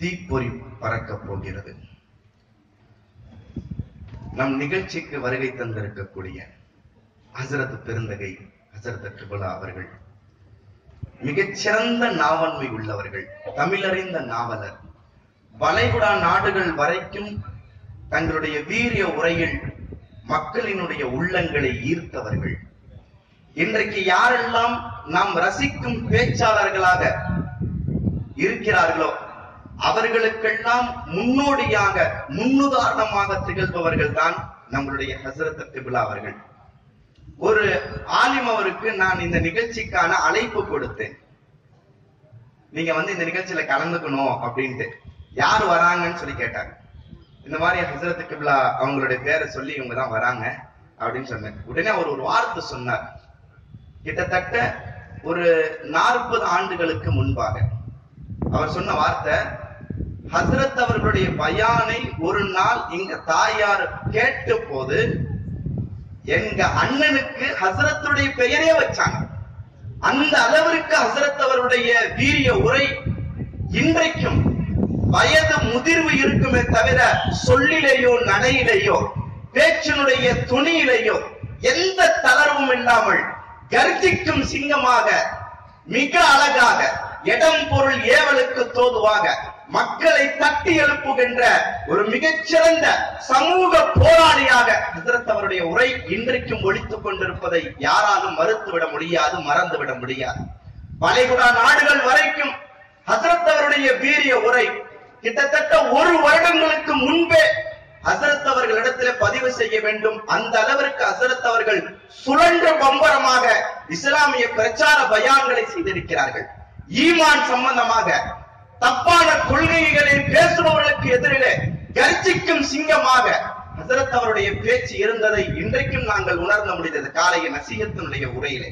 தீப்பொறி பறக்கப் போகிறது நம் நிகழ்ச்சிக்கு வருகை தந்திருக்கக்கூடிய ஹசரத் பெருந்தகை ஹசரத் கிபுலா அவர்கள் மிகச்சிறந்த நாவன்மை உள்ளவர்கள் தமிழறிந்த நாவலர் வளைகுடா நாடுகள் வரைக்கும் தங்களுடைய வீரிய உரையில் மக்களினுடைய உள்ளங்களை ஈர்த்தவர்கள் இன்றைக்கு யாரெல்லாம் நாம் ரசிக்கும் பேச்சாளர்களாக இருக்கிறார்களோ அவர்களுக்கெல்லாம் முன்னோடியாக முன்னுதாரணமாக திகழ்பவர்கள் தான் நம்மளுடைய ஹசரத் திபுலா அவர்கள் ஒரு ஆலிம் அவருக்கு நான் இந்த நிகழ்ச்சிக்கான அழைப்பு கொடுத்தேன் நீங்க வந்து இந்த நிகழ்ச்சியில கலந்துக்கணும் அப்படின்ட்டு யார் வராங்கன்னு சொல்லி கேட்டாங்க இந்த மாதிரி ஹசரத் கிப்லா அவங்களுடைய பேரை சொல்லி இவங்க தான் வராங்க அப்படின்னு சொன்னேன் உடனே அவர் ஒரு வார்த்தை சொன்னார் கிட்டத்தட்ட ஒரு நாற்பது ஆண்டுகளுக்கு முன்பாக அவர் சொன்ன வார்த்தை ஹசரத் அவர்களுடைய பயானை ஒரு நாள் இங்க தாயார் கேட்ட போது எங்க அண்ணனுக்கு ஹசரத்துடைய பெயரே வச்சாங்க அந்த அளவிற்கு ஹசரத் அவருடைய வீரிய உரை இன்றைக்கும் வயது முதிர்வு இருக்குமே தவிர சொல்லிலேயோ நடையிலேயோ பேச்சினுடைய துணியிலேயோ எந்த தளர்வும் இல்லாமல் கர்ஜிக்கும் சிங்கமாக மிக அழகாக இடம் பொருள் ஏவலுக்கு தோதுவாக மக்களை தட்டி எழுப்புகின்ற ஒரு மிகச்சிறந்த சமூக போராளியாக ஹசரத் அவருடைய உரை இன்றைக்கும் ஒழித்துக் கொண்டிருப்பதை யாராலும் மறுத்துவிட முடியாது மறந்துவிட முடியாது வளைகுடா நாடுகள் வரைக்கும் ஹசரத் அவருடைய வீரிய உரை கிட்டத்தட்ட ஒரு வருடங்களுக்கு முன்பே ஹசரத் அவர்களிடத்துல பதிவு செய்ய வேண்டும் அந்த அளவிற்கு ஹசரத் அவர்கள் சுழன்ற பம்பரமாக இஸ்லாமிய பிரச்சார பயான்களை செய்திருக்கிறார்கள் ஈமான் சம்பந்தமாக தப்பான கொள்கைகளில் பேசுபவர்களுக்கு எதிரிலே கர்ஜிக்கும் சிங்கமாக ஹசரத் அவருடைய பேச்சு இருந்ததை இன்றைக்கும் நாங்கள் உணர்ந்த முடிந்தது காலைய நசீகத்தினுடைய உரையிலே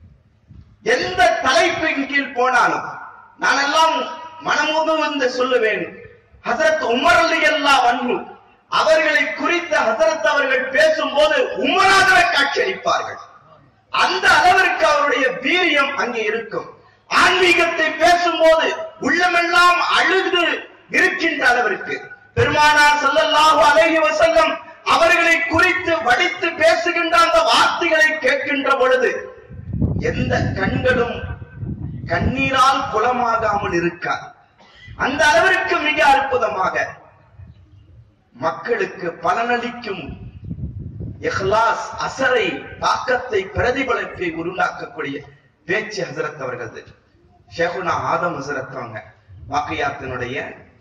எந்த தலைப்பின் கீழ் போனாலும் நான் எல்லாம் மனமுகந்து சொல்லுவேன் ஹசரத் உமர் அலி அல்லா வன்மு அவர்களை குறித்து ஹசரத் அவர்கள் பேசும்போது உமராக காட்சியளிப்பார்கள் அந்த அளவிற்கு அவருடைய வீரியம் அங்கே இருக்கும் ஆன்மீகத்தை பேசும்போது உள்ளமெல்லாம் அழுது இருக்கின்ற அளவிற்கு பெருமானார் ஸல்லல்லாஹு அலைஹி வஸல்லம் அவர்களை குறித்து வடித்து பேசுகின்ற அந்த வார்த்தைகளை கேட்கின்ற பொழுது எந்த கண்களும் கண்ணீரால் குளமாகாமல் இருக்காது அந்த அளவிற்கு மிக அற்புதமாக மக்களுக்கு பலனளிக்கும் இஹ்லாஸ் அசரை தாக்கத்தை பிரதிபலிப்பை உருவாக்கக்கூடிய பேச்சு ஹசரத் அவர்களது ஷேகுனா ஆதம் ஹசரத் அவங்க வாக்கியாத்தினுடைய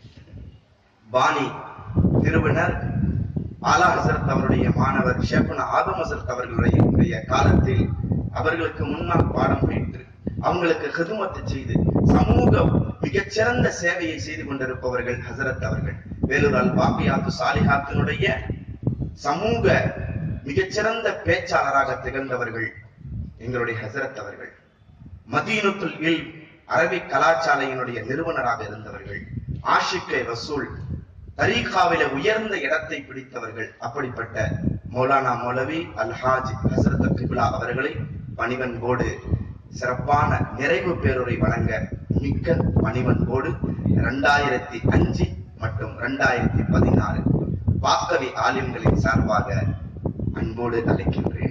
பாணி நிறுவனர் ஆலா ஹசரத் அவருடைய மாணவர் ஷேகுனா ஆதம் ஹசரத் அவர்களுடைய காலத்தில் அவர்களுக்கு முன்னால் பாடம் பயின்று அவங்களுக்கு ஹிதுமத்தை செய்து சமூக மிகச்சிறந்த சேவையை செய்து கொண்டிருப்பவர்கள் ஹசரத் அவர்கள் வேலூர் அல் பாபியாத்து சாலிஹாத்தினுடைய சமூக மிகச்சிறந்த பேச்சாளராக திகழ்ந்தவர்கள் எங்களுடைய ஹசரத் அவர்கள் மதீனத்துல் இல் அரபிக் கலாச்சாலையினுடைய நிறுவனராக இருந்தவர்கள் ஆஷிக்கை ரசூல் தரீகாவில உயர்ந்த இடத்தை பிடித்தவர்கள் அப்படிப்பட்ட மௌலானா மௌலவி அல்ஹாஜ் ஹசரத் கிப்லா அவர்களை பணிவன்போடு சிறப்பான நிறைவு பேருரை வழங்க மிக்க பணிவன்போடு இரண்டாயிரத்தி அஞ்சு மற்றும் இரண்டாயிரத்தி பதினாறு பாக்கவி ஆலிம்களின் சார்பாக அன்போடு அழைக்கின்றேன்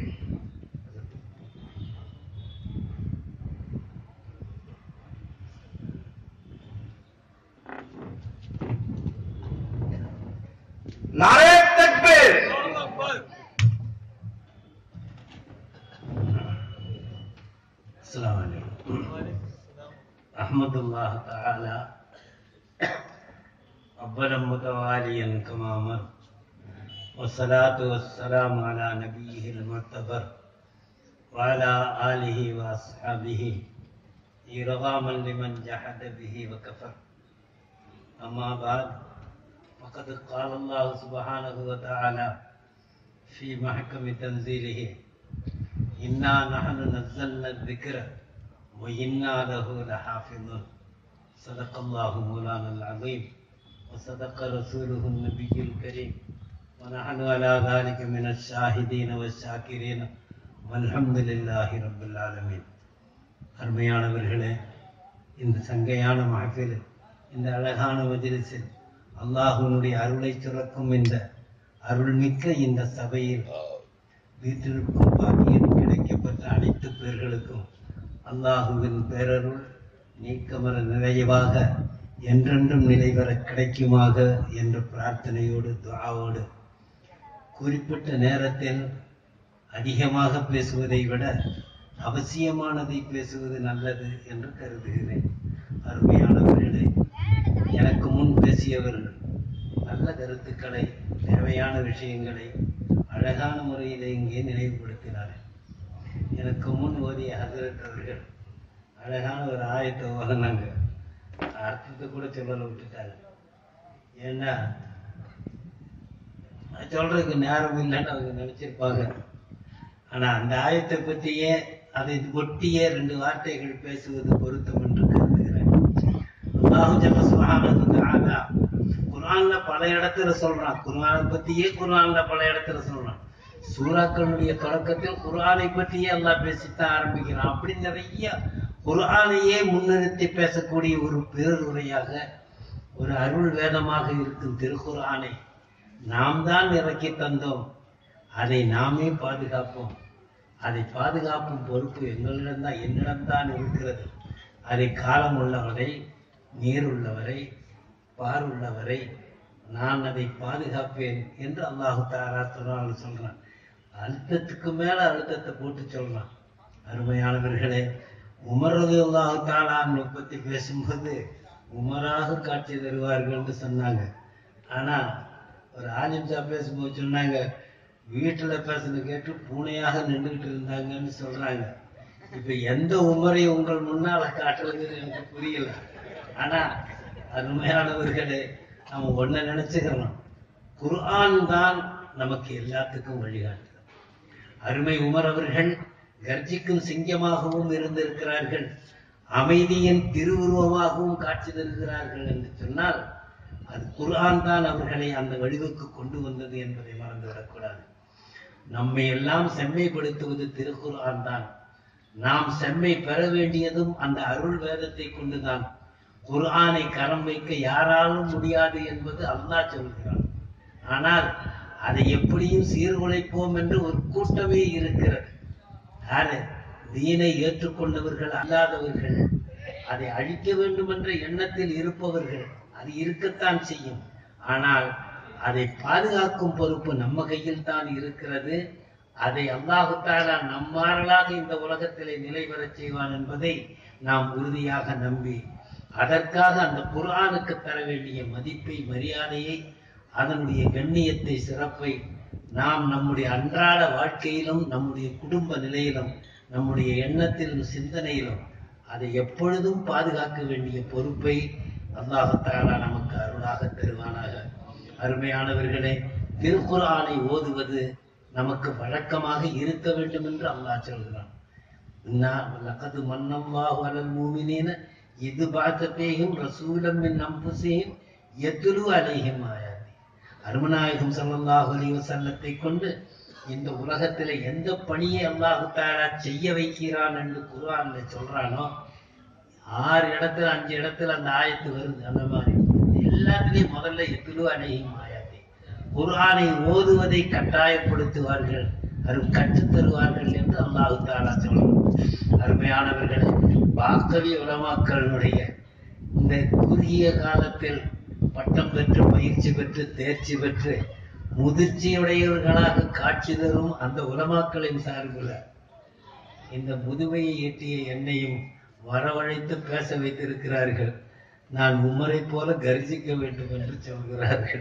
நாரே தக்பீர் السلام عليكم أحمد الله تعالى أولا متواليا كما أمر والصلاة والسلام على نبيه المعتبر وعلى آله وأصحابه إرغاما لمن جحد به وكفر أما بعد فقد قال الله سبحانه وتعالى في محكم تنزيله إنا نحن نزلنا الذكر وإنا له لحافظون صدق الله مولانا العظيم وصدق رسوله النبي الكريم ونحن على ذلك من الشاهدين والشاكرين والحمد لله رب العالمين அருமையானவர்களே இந்த சங்கையான மகஃபில் இந்த அழகான மஜிலிஸில் அல்லாஹுனுடைய அருளை சுரக்கும் இந்த அருள்மிக்க இந்த சபையில் வீட்டிற்கும் பாக்கியம் கிடைக்கப்பட்ட அனைத்து பேர்களுக்கும் அல்லாஹுவின் பேரருள் நீக்கமர நிறைவாக என்றென்றும் நிலைவர கிடைக்குமாக என்ற பிரார்த்தனையோடு துஆவோடு குறிப்பிட்ட நேரத்தில் அதிகமாக பேசுவதை விட அவசியமானதை பேசுவது நல்லது என்று கருதுகிறேன் அருமையானவர்களே எனக்கு முன் பேசியவர்கள் நல்ல கருத்துக்களை தேவையான விஷயங்களை அழகான முறையில் இங்கே நினைவுபடுத்தினார்கள் எனக்கு முன் ஓதிய ஹசரத் அவர்கள் அழகான ஒரு ஆயத்தை ஓதுனாங்க அர்த்தத்தை கூட சொல்லல விட்டுட்டாங்க ஏன்னா அது சொல்றதுக்கு நேரம் இல்லைன்னு அவங்க நினைச்சிருப்பாங்க ஆனா அந்த ஆயத்தை பற்றியே அதை ஒட்டியே ரெண்டு வார்த்தைகள் பேசுவது பொருத்தம் என்று கருதுகிறேன் அல்லாஹு ஜல்ல சுப்ஹானஹு வ தஆலா குர்ஆன்ல பல இடத்துல சொல்றான் குர்ஆனை பத்தியே குர்ஆன்ல பல இடத்துல சொல்றான் சூறாக்களுடைய தொடக்கத்தில் குர்ஆனை பற்றியே அல்லாஹ் பேசித்தான் ஆரம்பிக்கிறான் அப்படி நிறைய குர்ஆனையே முன்னிறுத்தி பேசக்கூடிய ஒரு பேருரையாக ஒரு அருள் வேதமாக இருக்கும் திருக்குர்ஆனை நாம் தான் இறக்கி தந்தோம் அதை நாமே பாதுகாப்போம் அதை பாதுகாப்பும் பொறுப்பு எங்களிடம்தான் என்னிடம்தான் இருக்கிறது அதை காலம் உள்ளவரை நீர் உள்ளவரை பார் உள்ளவரை நான் அதை பாதுகாப்பேன் என்று அல்லாஹு தாரா திருநாள் சொல்றான் அழுத்தத்துக்கு மேல அழுத்தத்தை போட்டு சொல்றான் அருமையானவர்களே உமரது அல்லாஹு தாலான்னு பத்தி பேசும்போது உமராக காட்சி தருவார்கள்னு சொன்னாங்க ஆனா ஒரு ஆலிம்சா பேசும்போது சொன்னாங்க வீட்டுல பேசுனது கேட்டு பூனையாக நின்றுகிட்டு இருந்தாங்கன்னு சொல்றாங்க இப்ப எந்த உமரை உங்கள் முன்னால காட்டுறதுன்னு எனக்கு புரியல ஆனா அருமையானவர்களே நம்ம ஒன்ன நினைச்சுக்கிறோம் குர்ஆன் தான் நமக்கு எல்லாத்துக்கும் வழிகாட்டுது அருமை உமர் அவர்கள் கர்ஜிக்கும் சிங்கமாகவும் இருந்திருக்கிறார்கள் அமைதியின் திருவுருவமாகவும் காட்சி தருகிறார்கள் என்று சொன்னால் அது குர்ஆன் தான் அவர்களை அந்த வடிவுக்கு கொண்டு வந்தது என்பதை மறந்துவிடக்கூடாது நம்மை எல்லாம் செம்மைப்படுத்துவது திருக்குர்ஆன் தான் நாம் செம்மை பெற வேண்டியதும் அந்த அருள் வேதத்தை கொண்டுதான் குர்ஆனை கரம் வைக்க யாராலும் முடியாது என்பது அல்லாஹ் சொல்கிறான் ஆனால் அதை எப்படியும் சீர்குலைப்போம் என்று ஒரு கூட்டமே இருக்கிறது யாரு தீனை ஏற்றுக்கொண்டவர்கள் அல்லாதவர்கள் அதை அழிக்க வேண்டும் என்ற எண்ணத்தில் இருப்பவர்கள் அது இருக்கத்தான் செய்யும் ஆனால் அதை பாதுகாக்கும் பொறுப்பு நம்ம கையில் தான் இருக்கிறது அதை அல்லாஹு தாலா நம்மாறலாக இந்த உலகத்திலே நிலை பெறச் செய்வான் என்பதை நாம் உறுதியாக நம்பி அதற்காக அந்த குர்ஆனுக்கு தர வேண்டிய மதிப்பை மரியாதையை அதனுடைய கண்ணியத்தை சிறப்பை நாம் நம்முடைய அன்றாட வாழ்க்கையிலும் நம்முடைய குடும்ப நிலையிலும் நம்முடைய எண்ணத்திலும் சிந்தனையிலும் அதை எப்பொழுதும் பாதுகாக்க வேண்டிய பொறுப்பை அல்லாஹத்தாலா நமக்கு அருளாக தருவானாக அருமையானவர்களே திருக்குர்ஆனை ஓதுவது நமக்கு வழக்கமாக இருக்க வேண்டும் என்று அல்லாஹ் சொல்கிறான் லக்கது மன்னம்வாஹு அலல் மூமினீன இது பார்த்தத்தையும் ரசூலம் மின் அம்புசையும் எத்துரு அலைஹிம் ஆயாதி அருமநாயகம் ஸல்லல்லாஹு அலைஹி வஸல்லத்தை கொண்டு இந்த உலகத்துல எந்த பணியை அல்லாஹு தஆலா செய்ய வைக்கிறான் என்று குர்ஆன்ல சொல்றானோ ஆறு இடத்துல அஞ்சு இடத்துல அந்த ஆயத்து வருது அந்த மாதிரி எல்லாத்துலயும் முதல்ல எத்துரு அலைஹிம் ஆயாதி குர்ஆனை ஓதுவதை கட்டாயப்படுத்துவார்கள் அது கற்றுத் தருவார்கள் என்று அல்லாஹு தாலா சொல்றான் அருமையானவர்களே வாக்கவி உலமாக்களுடைய இந்த குறுகிய காலத்தில் பட்டம் பெற்று பயிற்சி பெற்று தேர்ச்சி பெற்று முதிர்ச்சியுடையவர்களாக காட்சி தரும் அந்த உலமாக்களின் சார்பில் இந்த முதுமையை எட்டிய என்னையும் வரவழைத்து பேச வைத்திருக்கிறார்கள் நான் உமரை போல கர்ஜிக்க வேண்டும் என்று சொல்கிறார்கள்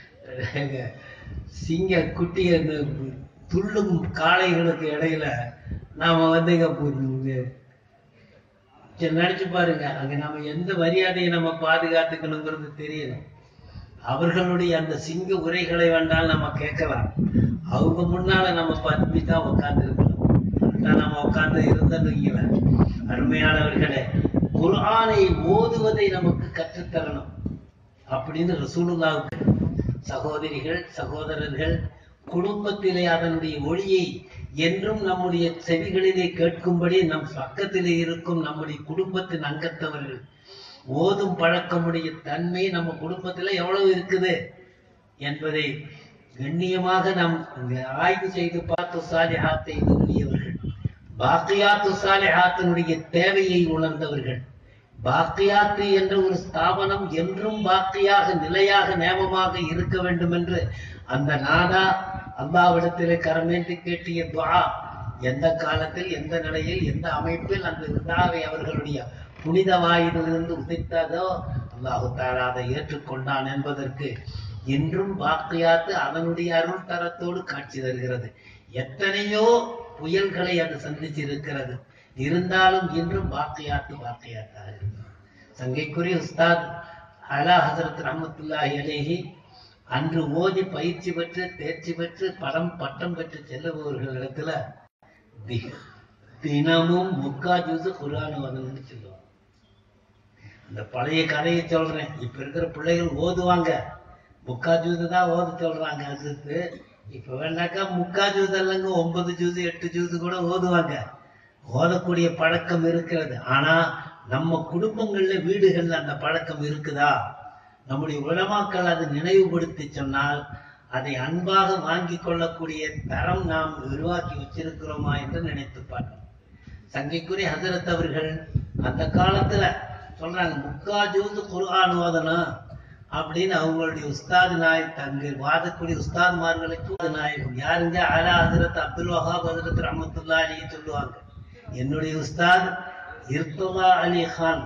சிங்க குட்டி அந்த துள்ளும் காளைகளுக்கு இடையில நாம வந்து இங்க பு- சரி, நினைச்சு பாருங்க அங்க நம்ம எந்த மரியாதையை நம்ம பாதுகாத்துக்கணுங்கிறது தெரியணும் அவர்களுடைய அந்த சிங்க உரைகளை வேண்டாம் நம்ம கேட்கலாம் அவங்க முன்னால நம்ம பத்மி தான் உட்கார்ந்து இருக்கணும் நம்ம உட்கார்ந்து இருந்தீங்கள அருமையானவர்களே குர்ஆனை ஓதுவதை நமக்கு கற்றுத்தரணும் அப்படின்னு ரசூலுல்லாவுக்கு சகோதரிகள் சகோதரர்கள் குடும்பத்திலே அதனுடைய ஒளியை என்றும் நம்முடைய செவிகளிலே கேட்கும்படி நம் பக்கத்திலே இருக்கும் நம்முடைய குடும்பத்தின் அங்கத்தவர்கள் ஓதும் பழக்கமுடைய தன்மை நம்ம குடும்பத்துல எவ்வளவு இருக்குது என்பதை கண்ணியமாக நாம் இங்க ஆய்வு செய்து பார்த்து சாலிஹாத்தை எண்ணியவர்கள் பாக்கியாத்து சாலிஹாத்தினுடைய தேவையை உணர்ந்தவர்கள் பாக்கியாத்து என்ற ஒரு ஸ்தாபனம் என்றும் பாக்கியாக நிலையாக நேமமாக இருக்க வேண்டும் என்று அந்த நாதா அல்லாவிடத்திலே கரமேந்தி கேட்டிய துஆ எந்த காலத்தில் எந்த நிலையில் எந்த அமைப்பில் அந்த விழாவை அவர்களுடைய புனித வாயிலிருந்து உதித்ததோ அல்லாஹு தாலா அதை ஏற்றுக்கொண்டான் என்பதற்கு இன்றும் பாக்கியாத்து அதனுடைய அருள் தரத்தோடு காட்சி தருகிறது எத்தனையோ புயல்களை அது சந்திச்சிருக்கிறது இருந்தாலும் இன்றும் பாக்கியாத்து பாக்கியாத்தாக இருக்கிறது சங்கைக்குரிய உஸ்தாத் அலா ஹசரத் ரஹமத்துல்லாஹி அலேஹி அன்று ஓதி பயிற்சி பெற்று தேர்ச்சி பெற்று படம் பட்டம் பெற்று செல்லுபவர்களிடத்துல தி- தினமும் முக்கா ஜூஸ் குரான் ஓதணும்னு சொல்லுவாங்க அந்த பழைய கதையை சொல்றேன் இப்ப இருக்கிற பிள்ளைகள் ஓதுவாங்க முக்கா ஜூஸ் தான் ஓத சொல்றாங்க அதுக்கு இப்ப வேணாக்கா முக்கா ஜூஸ் இல்லைங்க ஒன்பது ஜூஸ் எட்டு ஜூஸ் கூட ஓதுவாங்க ஓதக்கூடிய பழக்கம் இருக்கிறது ஆனா நம்ம குடும்பங்கள்ல வீடுகள்ல அந்த பழக்கம் இருக்குதா நம்முடைய உலமாக்கள் அதை நினைவுபடுத்தி சொன்னால் அதை அன்பாக வாங்கி கொள்ளக்கூடிய தரம் நாம் உருவாக்கி வச்சிருக்கிறோமா என்று நினைத்து பார்க்கணும் சங்கைக்குரிய ஹசரத் அவர்கள் அந்த காலத்துல சொல்றாங்க முக்கா ஜூஸ் குர்ஆன் ஓதணும் அப்படின்னு அவங்களுடைய உஸ்தாது நாயக் அங்கு வாதக்கூடிய உஸ்தாத்மார்களுக்கு உஸ்தாது நாயகம் யாருங்க அலா ஹசரத் அப்துல் வஹாப் ஹசரத் ரஹமத்துல்லா அலி சொல்லுவாங்க என்னுடைய உஸ்தாத் இர்துல்லா அலி கான்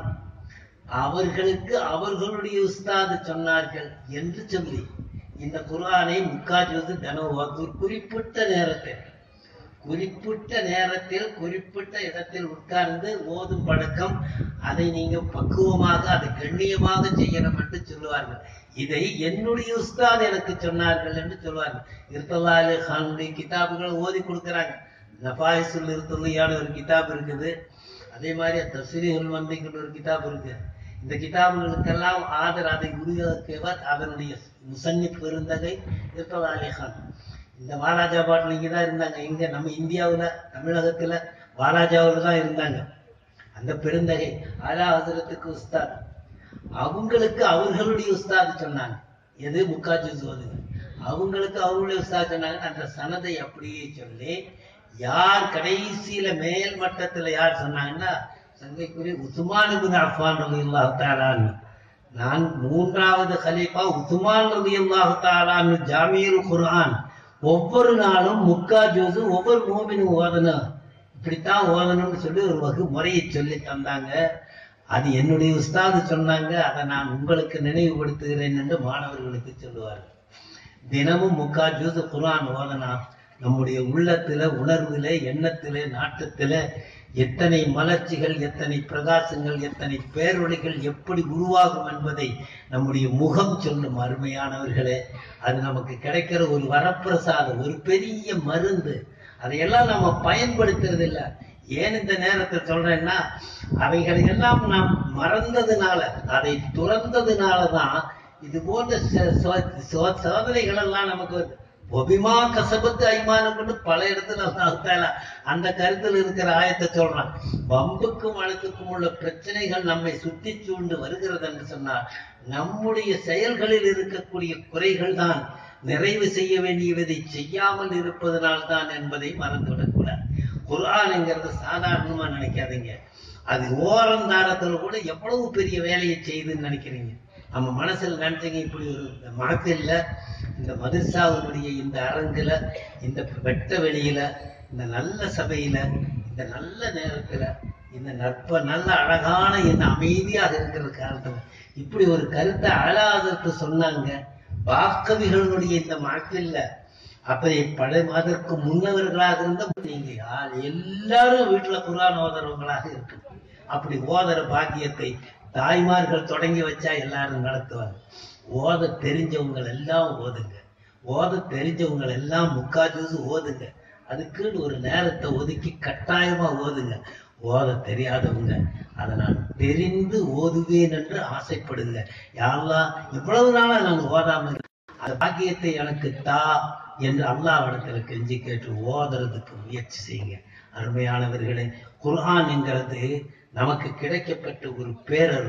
அவர்களுக்கு அவர்களுடைய உஸ்தாது சொன்னார்கள் என்று சொல்லி இந்த குர்ஆனை முக்கா ஜூஸ் தினம் ஓது குறிப்பிட்ட நேரத்தில் குறிப்பிட்ட நேரத்தில் குறிப்பிட்ட இடத்தில் உட்கார்ந்து ஓதும் பழக்கம் அதை நீங்க பக்குவமாக அதை கண்ணியமாக செய்யணும் என்று சொல்லுவார்கள் இதை என்னுடைய உஸ்தாத் எனக்கு சொன்னார்கள் என்று சொல்வார்கள் இருத்தல்லா அலி கானுடைய கிதாபுகளை ஓதி கொடுக்குறாங்க நபாயிசுல் இருத்தல்லையான ஒரு கிதாப் இருக்குது அதே மாதிரி தஸ்ரீஹுல் வந்திகள் ஒரு கிதாப் இருக்கு இந்த கிதாபுகளுக்கெல்லாம் ஆதர் அதை உருவாக்கியவர் அதனுடைய முசன்னிப் பெருந்தகை இருத்தல்லா அலி கான் இந்த வாலாஜா பாட்டில் இங்கே தான் இருந்தாங்க இங்க நம்ம இந்தியாவுல தமிழகத்துல வாலாஜாவில் தான் இருந்தாங்க அந்த பெருந்தகை அலா ஹசரத்துக்கு உஸ்தாத் அவங்களுக்கு அவர்களுடைய உஸ்தாது சொன்னாங்க எது முக்கா ஜூஸ் ஓதுங்க அவங்களுக்கு அவங்களுடைய உஸ்தாத் சொன்னாங்க அந்த சனதை அப்படியே சொல்லி யார் கடைசியில மேல் மட்டத்துல யார் சொன்னாங்கன்னா சங்கைக்குரிய உஸ்மான் இப்னு அஃபான் ரலியல்லாஹு தஆலான்னு நான் மூன்றாவது கலீஃபா உஸ்மான் ரலியல்லாஹு தஆலான்னு ஜாமியுல் குர்ஆன் ஒவ்வொரு நாளும் முக்கா ஜூஸ் ஒவ்வொரு மோமினும் ஓதணும் இப்படித்தான் ஓதணும்னு சொல்லி ஒரு வகு முறையை சொல்லி தந்தாங்க அது என்னுடைய உஸ்தாது சொன்னாங்க அதை நான் உங்களுக்கு நினைவுபடுத்துகிறேன் என்று மாணவர்களுக்கு சொல்லுவார்கள் தினமும் முக்கா ஜூஸ் குர்ஆன் ஓதனா நம்முடைய உள்ளத்துல உணர்வுல எண்ணத்துல நாட்டத்துல எத்தனை மலர்ச்சிகள் எத்தனை பிரகாசங்கள் எத்தனை பேரொளிகள் எப்படி உருவாகும் என்பதை நம்முடைய முகம் சொல்லும் அருமையானவர்களே அது நமக்கு கிடைக்கிற ஒரு வரப்பிரசாதம் ஒரு பெரிய மருந்து அதையெல்லாம் நம்ம பயன்படுத்துறது இல்ல ஏன் இந்த நேரத்தை சொல்றேன்னா அவைகளை எல்லாம் நாம் மறந்ததுனால அதை துறந்ததுனால தான் இது போன்ற ச- சோ- சோ- சோதனைகள் எல்லாம் நமக்கு வருது. ஒபிமா கசபத்து ஐமானம் கொண்டு பல இடத்துல அல்லாஹ் தஆலா அந்த கருத்தில் இருக்கிற ஆயத்தை சொல்றான் வம்புக்கும் வழக்குக்கும் உள்ள பிரச்சனைகள் நம்மை சுத்தி சூழ்ந்து வருகிறது என்று சொன்னால் நம்முடைய செயல்களில் இருக்கக்கூடிய குறைகள் தான் நிறைவு செய்ய வேண்டியதை செய்யாமல் இருப்பதனால் தான் என்பதை மறந்துவிடக்கூடாது குர்ஆன்ங்கிறது சாதாரணமா நினைக்காதீங்க அது ஓரந்தாரத்துல கூட எவ்வளவு பெரிய வேலையை செய்யுதுன்னு நினைக்கிறீங்க நம்ம மனசுல நினைச்சீங்க இப்படி ஒரு மகத்தில்ல இந்த மதுசாவினுடைய இந்த அரங்குல இந்த வெட்ட வெளியில இந்த நல்ல சபையில இந்த நல்ல நேரத்துல இந்த நற்ப நல்ல அழகான இந்த அமைதியாக இருக்கிற காலத்துல இப்படி ஒரு கருத்தை அழாதற்கு சொன்னாங்க வாக்கவிகளுடைய இந்த மகத்தில்ல அப்படி பழைய அதற்கு முன்னவர்களாக இருந்த நீங்க யார் எல்லாரும் வீட்டுல குர்ஆன் ஓதுறவங்களாக இருக்கு அப்படி ஓதுற பாக்கியத்தை தாய்மார்கள் தொடங்கி வச்சா எல்லாரும் நடத்துவாங்க ஓத தெரிஞ்சவங்க எல்லாம் ஓதுங்க ஓத தெரிஞ்சவங்க எல்லாம் முக்கா ஜூஸ் ஓதுங்க அதுக்குன்னு ஒரு நேரத்தை ஒதுக்கி கட்டாயமா ஓதுங்க ஓத தெரியாதவங்க அதை நான் தெரிந்து ஓதுவேன் என்று ஆசைப்படுங்க யாரெல்லாம் இவ்வளவு நாளா நான் ஓதாம இருக்கேன். அந்த பாக்கியத்தை எனக்கு தா என்று அல்லாவிடத்துல கெஞ்சி கேட்டு ஓதுறதுக்கு முயற்சி செய்யுங்க அருமையானவர்களே குர்ஆன் என்கிறது நமக்கு கிடைக்கப்பட்ட ஒரு பேரருள்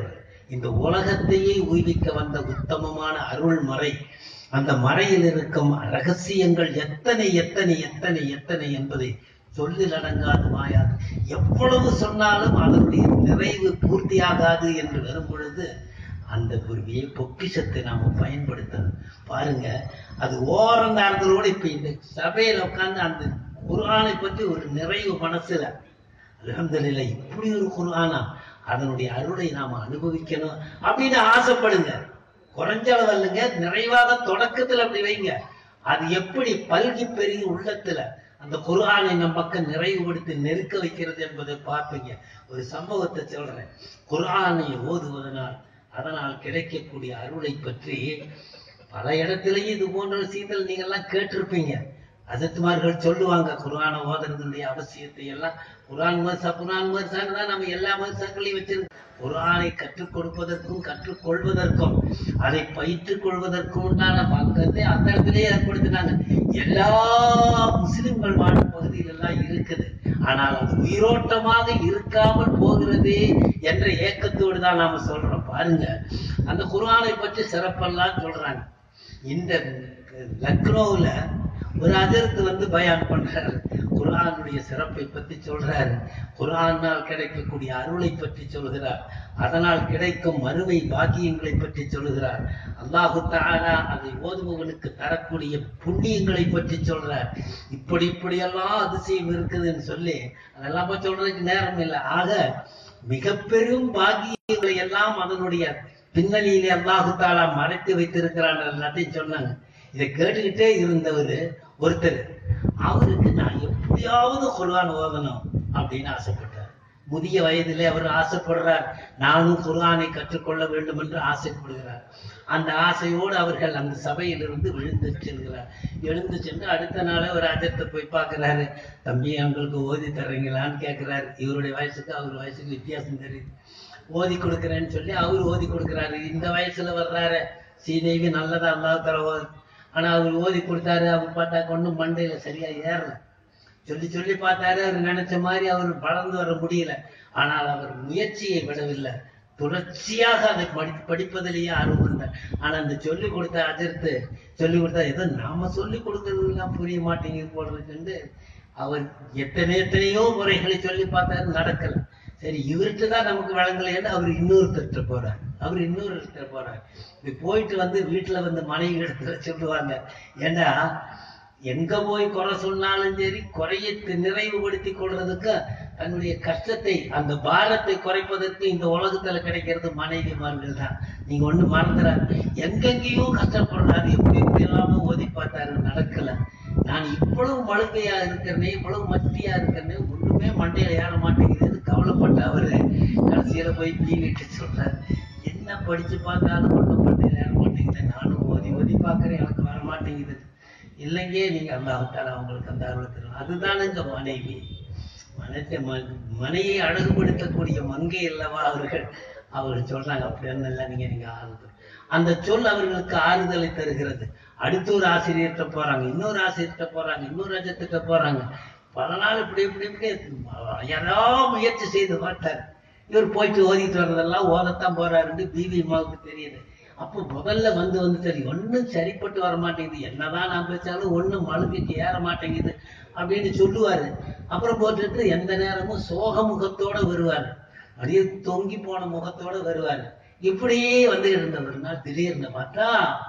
இந்த உலகத்தையே உய்விக்க வந்த உத்தமமான அருள் மறை அந்த மறையில் இருக்கும் ரகசியங்கள் எத்தனை எத்தனை எத்தனை எத்தனை என்பதை சொல்லில் அடங்காது மாயாது எவ்வளவு சொன்னாலும் அதனுடைய நிறைவு பூர்த்தியாகாது என்று வரும் பொழுது அந்த ஒரு வே- பொக்கிஷத்தை நாம பயன்படுத்தணும் பாருங்க அது ஓரம் நேரத்திலோட இப்ப இந்த சபையில உட்கார்ந்து அந்த குர்ஆனை பற்றி ஒரு நிறைவு மனசுல அல்ஹம்துலில்லாஹ் இப்படி ஒரு குர்ஆனா அதனுடைய அருளை நாம அனுபவிக்கணும் அப்படின்னு ஆசைப்படுங்க குறைஞ்ச அளவு இல்லைங்க நிறைவாக தொடக்கத்துல அப்படி வைங்க அது எப்படி பல்கி பெருகி உள்ளத்துல அந்த குர்ஆனை நம் பக்கம் நிறைவுபடுத்தி நெருக்க வைக்கிறது என்பதை பார்ப்பீங்க ஒரு சம்பவத்தை சொல்றேன் குர்ஆனை ஓதுவதனால் அதனால் கிடைக்கக்கூடிய அருளை பற்றி பல இடத்திலேயும் இது போன்ற விஷயங்கள் நீங்க எல்லாம் கேட்டிருப்பீங்க அசத்துமார்கள் சொல்லுவாங்க குர்ஆனை ஓதுறதுடைய அவசியத்தை எல்லாம் குர்ஆன் மர்சா குர்ஆன் மர்சான்னு தான் நம்ம எல்லா மர்சாக்களையும் வச்சிருக்கோம் குர்ஆனை கற்றுக் கொடுப்பதற்கும் கற்றுக்கொள்வதற்கும் அதை பயிற்றுக் கொள்வதற்கும் உண்டான பங்கத்தை அந்த இடத்திலேயே ஏற்படுத்தினாங்க எல்லா முஸ்லிம்கள் வாழும் பகுதியில் எல்லாம் இருக்குது ஆனால் அது உயிரோட்டமாக இருக்காமல் போகிறது என்ற ஏக்கத்தோடு தான் நாம சொல்றோம் பாருங்க அந்த குர்ஆனை பற்றி சிறப்பெல்லாம் சொல்றாங்க இந்த லக்னோவுல ஒரு அஜர்த்து வந்து பயான் பண்றாரு குர்ஆனுடைய சிறப்பை பற்றி சொல்றாரு குர்ஆனால் கிடைக்கக்கூடிய அருளை பற்றி சொல்கிறார் அதனால் கிடைக்கும் மறுமை பாக்கியங்களை பற்றி சொல்கிறார் அல்லாஹு தஆலா அதை ஓதுபவனுக்கு தரக்கூடிய புண்ணியங்களை பற்றி சொல்றார் இப்படி இப்படியெல்லாம் அதிசயம் இருக்குதுன்னு சொல்லி அதெல்லாம் போய் சொல்றதுக்கு நேரம் இல்லை ஆக மிக பெரும் பாக்கியங்களை எல்லாம் அதனுடைய பின்னணியிலே அல்லாஹு தாலா மறைத்து வைத்திருக்கிறான் எல்லாத்தையும் சொன்னாங்க இதை கேட்டுக்கிட்டே இருந்தவர் ஒருத்தர் அவருக்கு நான் எப்படியாவது குர்ஆன் ஓதணும் அப்படின்னு ஆசைப்பட்டார் முதிய வயதிலே அவர் ஆசைப்படுறார் நானும் குர்ஆனை கற்றுக்கொள்ள வேண்டும் என்று ஆசைப்படுகிறார் அந்த ஆசையோடு அவர்கள் அந்த சபையிலிருந்து விழுந்து செல்கிறார் எழுந்து சென்று அடுத்த நாளே ஒரு அஜத்தை போய் பார்க்கிறாரு தம்பி எங்களுக்கு ஓதி தர்றீங்களான்னு கேட்கிறாரு இவருடைய வயசுக்கு அவர் வயசுக்கு வித்தியாசம் தெரியுது ஓதி கொடுக்குறேன்னு சொல்லி அவர் ஓதி கொடுக்குறாரு இந்த வயசுல வர்றாரு சீதேவி நல்லதா அல்லாஹ் தர ஓது ஆனா அவர் ஓதி கொடுத்தாரு அவர் பார்த்தா ஒண்ணும் மண்டையில சரியா ஏறல சொல்லி சொல்லி பார்த்தாரு அவர் நினைச்ச மாதிரி அவர் வளர்ந்து வர முடியல ஆனால் அவர் முயற்சியை விடவில்லை தொடர்ச்சியாக அதை படி படிப்பதிலேயே ஆர்வம் இருந்தார் ஆனா அந்த சொல்லி கொடுத்த அஜர்த்து சொல்லி கொடுத்தா ஏதோ நாம சொல்லி கொடுக்கறதுலாம் புரிய மாட்டேங்குது போடுறதுக்கு அவர் எத்தனை எத்தனையோ முறைகளை சொல்லி பார்த்தாரு நடக்கல சரி இவர்கிட்ட தான் நமக்கு வழங்கலைன்னு அவர் இன்னொருத்தர்கிட்ட போறார் அவர் இன்னொருத்தர் போறார் இப்படி போயிட்டு வந்து வீட்டுல வந்து மனைவி இடத்துல சொல்லுவாங்க ஏண்டா எங்க போய் குறை சொன்னாலும் சரி குறையை தி- நிறைவுபடுத்தி கொள்றதுக்கு தன்னுடைய கஷ்டத்தை அந்த பாரத்தை குறைப்பதற்கு இந்த உலகத்துல கிடைக்கிறது மனைவிமார்கள் தான் நீங்க ஒண்ணு மறந்துடாது எங்கெங்கேயோ கஷ்டப்படுறாரு எப்படி எப்படி எல்லாமோ ஓதி பார்த்தாரு நடக்கல நான் இவ்வளவு மழுக்கையா இருக்கிறனே இவ்வளவு மத்தியா இருக்கிறனே ஒண்ணுமே மண்டையில ஏற மாட்டேங்குதுன்னு கவலைப்பட்ட அவரு கடைசியில போய் பீவிட்டு சொல்றாரு என்ன படிச்சு பார்த்தாலும் ஒண்ணும் மண்டையில ஏற மாட்டேங்குது நானும் ஓதி ஓதி பார்க்கறேன் எனக்கு வர மாட்டேங்குது இல்லைங்க நீங்க அல்லாஹால அவங்களுக்கு அந்த அருள் தரும் அதுதானுங்க மனைவி மனத்தை ம- மனையை அழகுபடுத்தக்கூடிய மங்கை அல்லவா அவர்கள் அவர்கள் சொல்றாங்க அப்படின்னு இல்லை நீங்க நீங்க ஆறுதல் அந்த சொல் அவர்களுக்கு ஆறுதலை தருகிறது அடுத்த ஒரு ஆசிரியர்கிட்ட போறாங்க இன்னொரு ஆசிரியர்கிட்ட போறாங்க இன்னொரு அஜத்திட்ட போறாங்க பல நாள் இப்படி இப்படி இப்படி யாரோ முயற்சி செய்து பார்த்தார் இவர் போயிட்டு ஓதிட்டு வர்றதெல்லாம் ஓதத்தான் போறாருன்னு பிவி அம்மாவுக்கு தெரியுது அப்போ முதல்ல வந்து வந்து சரி ஒண்ணும் சரிப்பட்டு வர மாட்டேங்குது என்னதான் நான் பேசாலும் ஒண்ணும் மழுங்கிட்டு ஏற மாட்டேங்குது அப்படின்னு சொல்லுவாரு அப்புறம் போட்டுட்டு எந்த நேரமும் சோக முகத்தோட வருவாரு அப்படியே தொங்கி போன முகத்தோட வருவாரு இப்படியே வந்து இருந்தவர்னா திடீர்னு பார்த்தா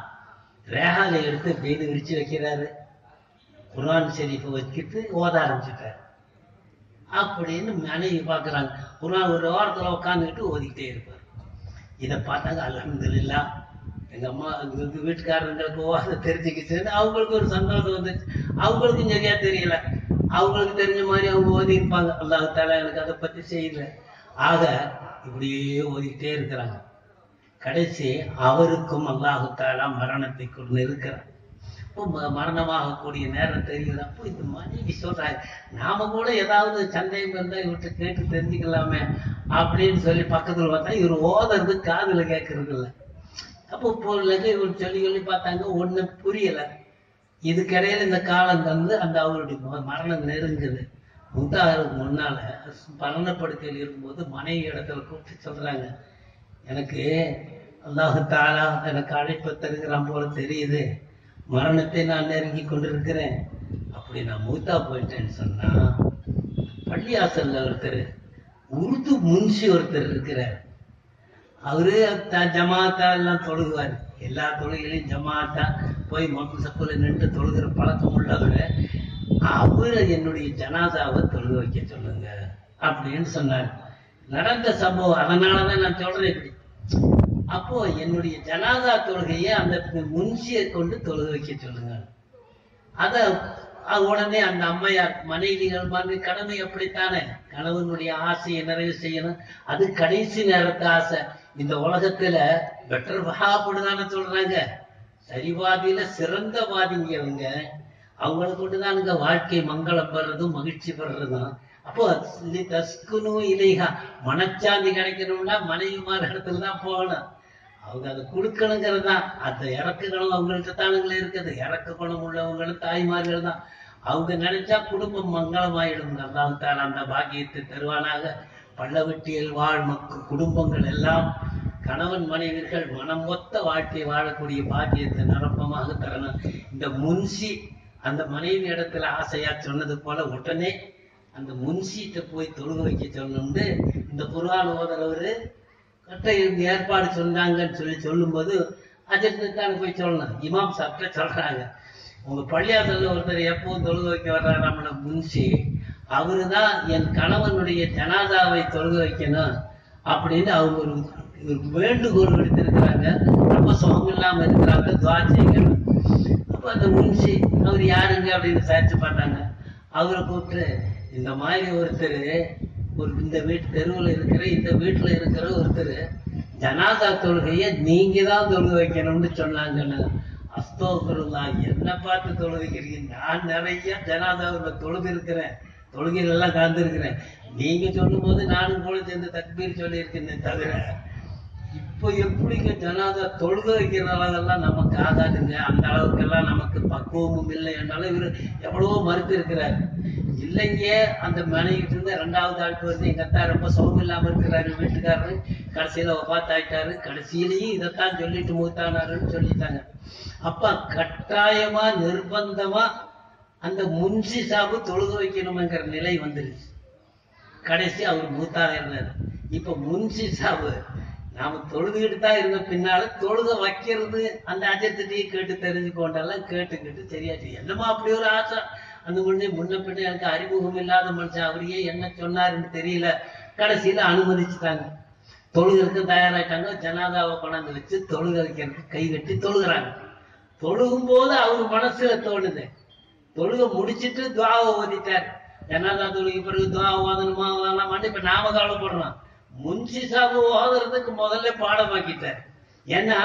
ரேகாலை எடுத்து வீடு விரிச்சு வைக்கிறாரு குர்ஆன் ஷெரீஃபை வச்சுட்டு ஓத ஆரம்பிச்சுட்டாரு அப்படின்னு மனைவி பார்க்கறாங்க குர்ஆன் ஒரு ஓரத்துல உட்காந்துக்கிட்டு ஓதிக்கிட்டே இருப்பார் இதை பார்த்தாங்க அல்ஹம்துலில்லா எங்க அம்மா எங்க வீட்டுக்காரங்களுக்கு ஓத தெரிஞ்சுக்கிச்சுன்னு அவங்களுக்கு ஒரு சந்தோஷம் வந்துச்சு அவங்களுக்கும் சரியா தெரியல அவங்களுக்கு தெரிஞ்ச மாதிரி அவங்க ஓதி இருப்பாங்க அல்லாஹ் தாலா எனக்கு அதை பத்தி செய்யல ஆக இப்படியே ஓதிக்கிட்டே இருக்கிறாங்க கடைசி அவருக்கும் அல்லாஹு தாலா மரணத்தை கொண்டு இருக்கிறார் இப்போ ம- மரணமாகக்கூடிய நேரம் தெரியுது அப்போ இந்த மனைவி சொல்றாங்க நாம கூட ஏதாவது சந்தேகம் இருந்தா இவர்கிட்ட கேட்டு தெரிஞ்சுக்கலாமே அப்படின்னு சொல்லி பக்கத்துல பார்த்தா இவர் ஓதுறது காதுல கேட்கறது இல்ல அப்போ பொருளுக்கு இவர் சொல்லி சொல்லி பார்த்தாங்க ஒண்ணும் புரியல இதுக்கிடையில இந்த காலம் வந்து அந்த அவருடைய ம- மரணம் நெருங்குது முந்தாருக்கு முன்னால மரணப்படுக்கையில் இருக்கும்போது மனைவி இடத்துல கூப்பிட்டு சொல்றாங்க எனக்கு அல்லாஹு தாலா எனக்கு அழைப்பு தருகிறான் போல தெரியுது மரணத்தை நான் நெருங்கி கொண்டிருக்கிறேன் அப்படி நான் மூத்தா போயிட்டேன்னு சொன்னா பள்ளியாசல்ல ஒருத்தர் உருது முன்சி ஒருத்தர் இருக்கிறார் அவரு த- ஜமாத்தா எல்லாம் தொழுகுவார் எல்லா தொழுகையிலையும் ஜமாத்தா போய் மக்கள் சப்புல நின்று தொழுகிற பழக்கம் உள்ளவர் அவரு என்னுடைய ஜனாதாவை தொழுக வைக்க சொல்லுங்க அப்படின்னு சொன்னார் நடந்த சம்பவம் அதனாலதான் நான் சொல்றேன் இப்படி அப்போ என்னுடைய ஜனாதா தொழுகையை அந்த முன்சியை கொண்டு தொழுக வைக்க சொல்லுங்க அத அ- உடனே அந்த அம்மையார் மனைவிகள் மாதிரி கடமை அப்படித்தானே கணவனுடைய ஆசையை நிறைவு செய்யணும் அது கடைசி நேரத்து ஆசை இந்த உலகத்துல பெட்டர் வகாப்படுதானே சொல்றாங்க சரிவாதியில சிறந்த வாதிங்க அவங்க அவங்கள கொண்டுதானுங்க வாழ்க்கை மங்களம் பெறதும் மகிழ்ச்சி பெறதும் அப்போ லி தஸ்குனு இலைஹா மனச்சாந்தி கிடைக்கணும்னா மனைவிமார் இடத்துல தான் போகணும் அவங்க அதை கொடுக்கணுங்கிறது தான் அந்த இறக்க குணம் அவங்கள்ட்ட தானுங்களே இருக்குது இறக்க குணம் உள்ளவங்களும் தாய்மார்கள் தான் அவங்க நினைச்சா குடும்பம் மங்களமாயிடும் அல்லாஹ் தாலா அந்த பாக்கியத்தை தருவானாக பள்ளவெட்டியில் வாழ் மக்கு குடும்பங்கள் எல்லாம் கணவன் மனைவிகள் மனம் ஒத்த வாழ்க்கை வாழக்கூடிய பாக்கியத்தை நிரப்பமாக தரணும் இந்த முன்சி அந்த மனைவி இடத்துல ஆசையா சொன்னது போல உடனே அந்த முன்சீட்டை போய் தொழுக வைக்க சொல்லணும்னு இந்த குர்ஆன் ஓதுறவரு கட்ட இந்த ஏற்பாடு சொன்னாங்கன்னு சொல்லி சொல்லும்போது அஜர்தான் போய் சொல்லணும் இமாம் சாப்பிட்ட சொல்றாங்க உங்க பள்ளியாசல்ல ஒருத்தர் எப்பவும் தொழுக வைக்க வர்றாரு நம்மள முன்சி அவருதான் என் கணவனுடைய ஜனாதாவை தொழுக வைக்கணும் அப்படின்னு அவங்க ஒரு ஒரு வேண்டுகோள் விடுத்திருக்கிறாங்க ரொம்ப சுகம் இல்லாம இருக்கிறாங்க துவா செய்யணும் அப்ப அந்த முன்சி அவர் யாருங்க அப்படின்னு விசாரிச்சு பார்த்தாங்க அவரை கூப்பிட்டு இந்த மாதிரி ஒருத்தர் ஒரு இந்த வீட்டு தெருவுல இருக்கிற இந்த வீட்டுல இருக்கிற ஒருத்தர் ஜனாதா தொழுகைய நீங்க தான் தொழுக வைக்கணும்னு சொன்னாங்கன்னு அஸ்தோபருல்லா என்ன பார்த்து தொழுகிறீங்க நான் நிறைய ஜனாதாவுல தொழுது இருக்கிறேன் தொழுகையில எல்லாம் கலந்துருக்கிறேன் நீங்க சொல்லும் போது நானும் கூட சேர்ந்து தக்பீர் சொல்லியிருக்கேனே தவிர இப்போ எப்படிங்க ஜனாதா தொழுக வைக்கிற அளவெல்லாம் நமக்கு ஆகாதுங்க அந்த அளவுக்கெல்லாம் நமக்கு பக்குவமும் இல்லை என்றாலும் இவர் எவ்வளவோ மறுத்து இருக்கிறார் இல்லைங்க அந்த மனைவிட்டு இருந்து ரெண்டாவது ஆளுக்கு வந்து எங்க அத்தா ரொம்ப சுகம் இல்லாம இருக்கிறாரு வீட்டுக்காரரு கடைசியில ஒப்பாத்தாயிட்டாரு கடைசியிலையும் இதைத்தான் சொல்லிட்டு மூத்தானாருன்னு சொல்லிட்டாங்க அப்ப கட்டாயமா நிர்பந்தமா அந்த முன்சி சாபு தொழுக வைக்கணுங்கிற நிலை வந்துருச்சு கடைசி அவர் மூத்தாக இருந்தார் இப்ப முன்சி சாவு நாம தொழுதுகிட்டு தான் இருந்த பின்னால தொழுக வைக்கிறது அந்த அஜத்திட்டையும் கேட்டு தெரிஞ்சுக்கொண்டெல்லாம் கேட்டுக்கிட்டு சரியாச்சு என்னமா அப்படி ஒரு ஆசை அந்த முன்னே முன்ன பின்ன எனக்கு அறிமுகம் இல்லாத மனுஷன் அவரையே என்ன சொன்னாருன்னு தெரியல கடைசியில அனுமதிச்சுட்டாங்க தொழுகிறதுக்கு தயாராயிட்டாங்க ஜனாதாவை கொண்டாந்து வச்சு தொழுக வைக்கிறதுக்கு கை கட்டி தொழுகிறாங்க தொழுகும் போது அவர் மனசுல தோணுது தொழுக முடிச்சிட்டு துவாவை ஓதிட்டார் ஜனாதா தொழுகை பிறகு துவா ஓதணுமா ஓதலாமான்னு இப்ப நாம கவலைப்படுறோம் முன்சி சாபு ஓதுறதுக்கு முதல்ல பாடமாக்கிட்டார் ஏன்னா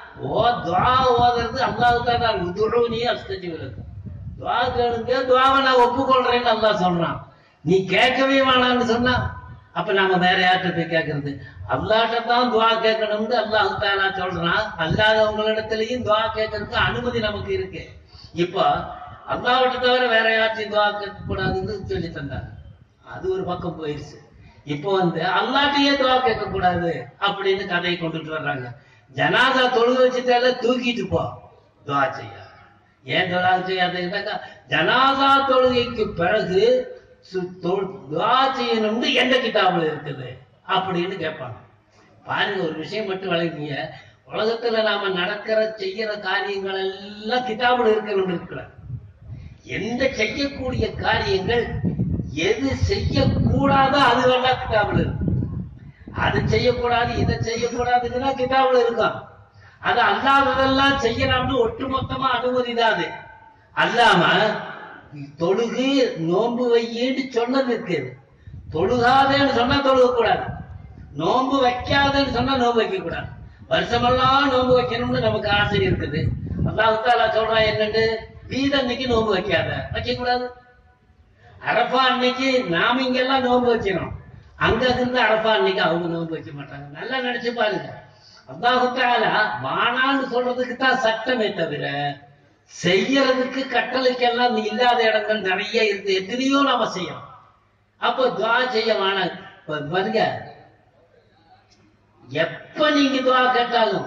ஓ துவா ஓதுறது அல்லாவுக்கா தான் உதுருவனே அஸ்தஜி விலக்கு துவா கேளுங்க துவாவை நான் ஒப்புக்கொள்றேன்னு அல்லாஹ் சொல்றான் நீ கேட்கவே வேணாம்னு சொன்னா அப்ப நாம வேற யார்கிட்ட போய் கேட்கறது அல்லாட்ட தான் துவா கேட்கணும்னு அல்லாஹ் தாலா சொல்றான் அல்லாதவங்களிடத்திலையும் துவா கேட்கறதுக்கு அனுமதி நமக்கு இருக்கு இப்போ அல்லாஹ்விட்ட தவிர வேற யார்ட்டையும் துவா கேட்க கூடாதுன்னு சொல்லி தந்தாங்க அது ஒரு பக்கம் போயிருச்சு இப்போ வந்து அல்லாட்டையே துவா கேட்க கூடாது அப்படின்னு கதையை கொண்டுட்டு வர்றாங்க ஜனாதா தொழுக வச்சுட்டால தூக்கிட்டு போ துவா செய்ய ஏன் துவா செய்யாதுன்னாக்கா ஜனாதா தொழுகைக்கு பிறகு சு- தொழு- துவா செய்யணும்னு எந்த கிதாபுல இருக்குது அப்படின்னு கேட்பாங்க பாருங்க ஒரு விஷயம் மட்டும் வழங்கிய உலகத்துல நாம நடக்கிற செய்யற காரியங்கள் எல்லாம் கிதாபுல இருக்கணும்னு இருக்கிற எந்த செய்யக்கூடிய காரியங்கள் எது செய்யக்கூடாதோ அதுவெல்லாம் கிதாபுல இருக்கு அது செய்யக்கூடாது இதை செய்யக்கூடாதுன்னா கிதாபுல இருக்கும் அது அல்லாததெல்லாம் செய்யலாம்னு ஒட்டுமொத்தமா அனுமதி தான் அது அல்லாம தொழுகு நோன்பு வையின்னு சொன்னது இருக்கு தொழுகாதேன்னு சொன்னா தொழுக கூடாது நோன்பு வைக்காதேன்னு சொன்னா நோன்பு வைக்க கூடாது வருஷமெல்லாம் நோன்பு வைக்கணும்னு நமக்கு ஆசை இருக்குது அல்லாஹால சொல்றான் என்னன்னு வீத அன்னைக்கு நோன்பு வைக்காத வைக்க கூடாது அரப்பா அன்னைக்கு நாம இங்கெல்லாம் நோன்பு வைக்கிறோம் அங்க இருந்து அரப்பா அன்னைக்கு அவங்க நோன்பு வைக்க மாட்டாங்க நல்லா நினைச்சு பாருங்க அல்லாஹால வானான்னு சொல்றதுக்கு தான் சட்டமே தவிர செய்யறதுக்கு கட்டளைக்கெல்லாம் இல்லாத இடங்கள் நிறைய இருக்கு எத்தனையோ நாம செய்யறோம் அப்போ துவா செய்ய வேணாம் இப்ப பாருங்க எப் எப்ப நீங்க துவா கேட்டாலும்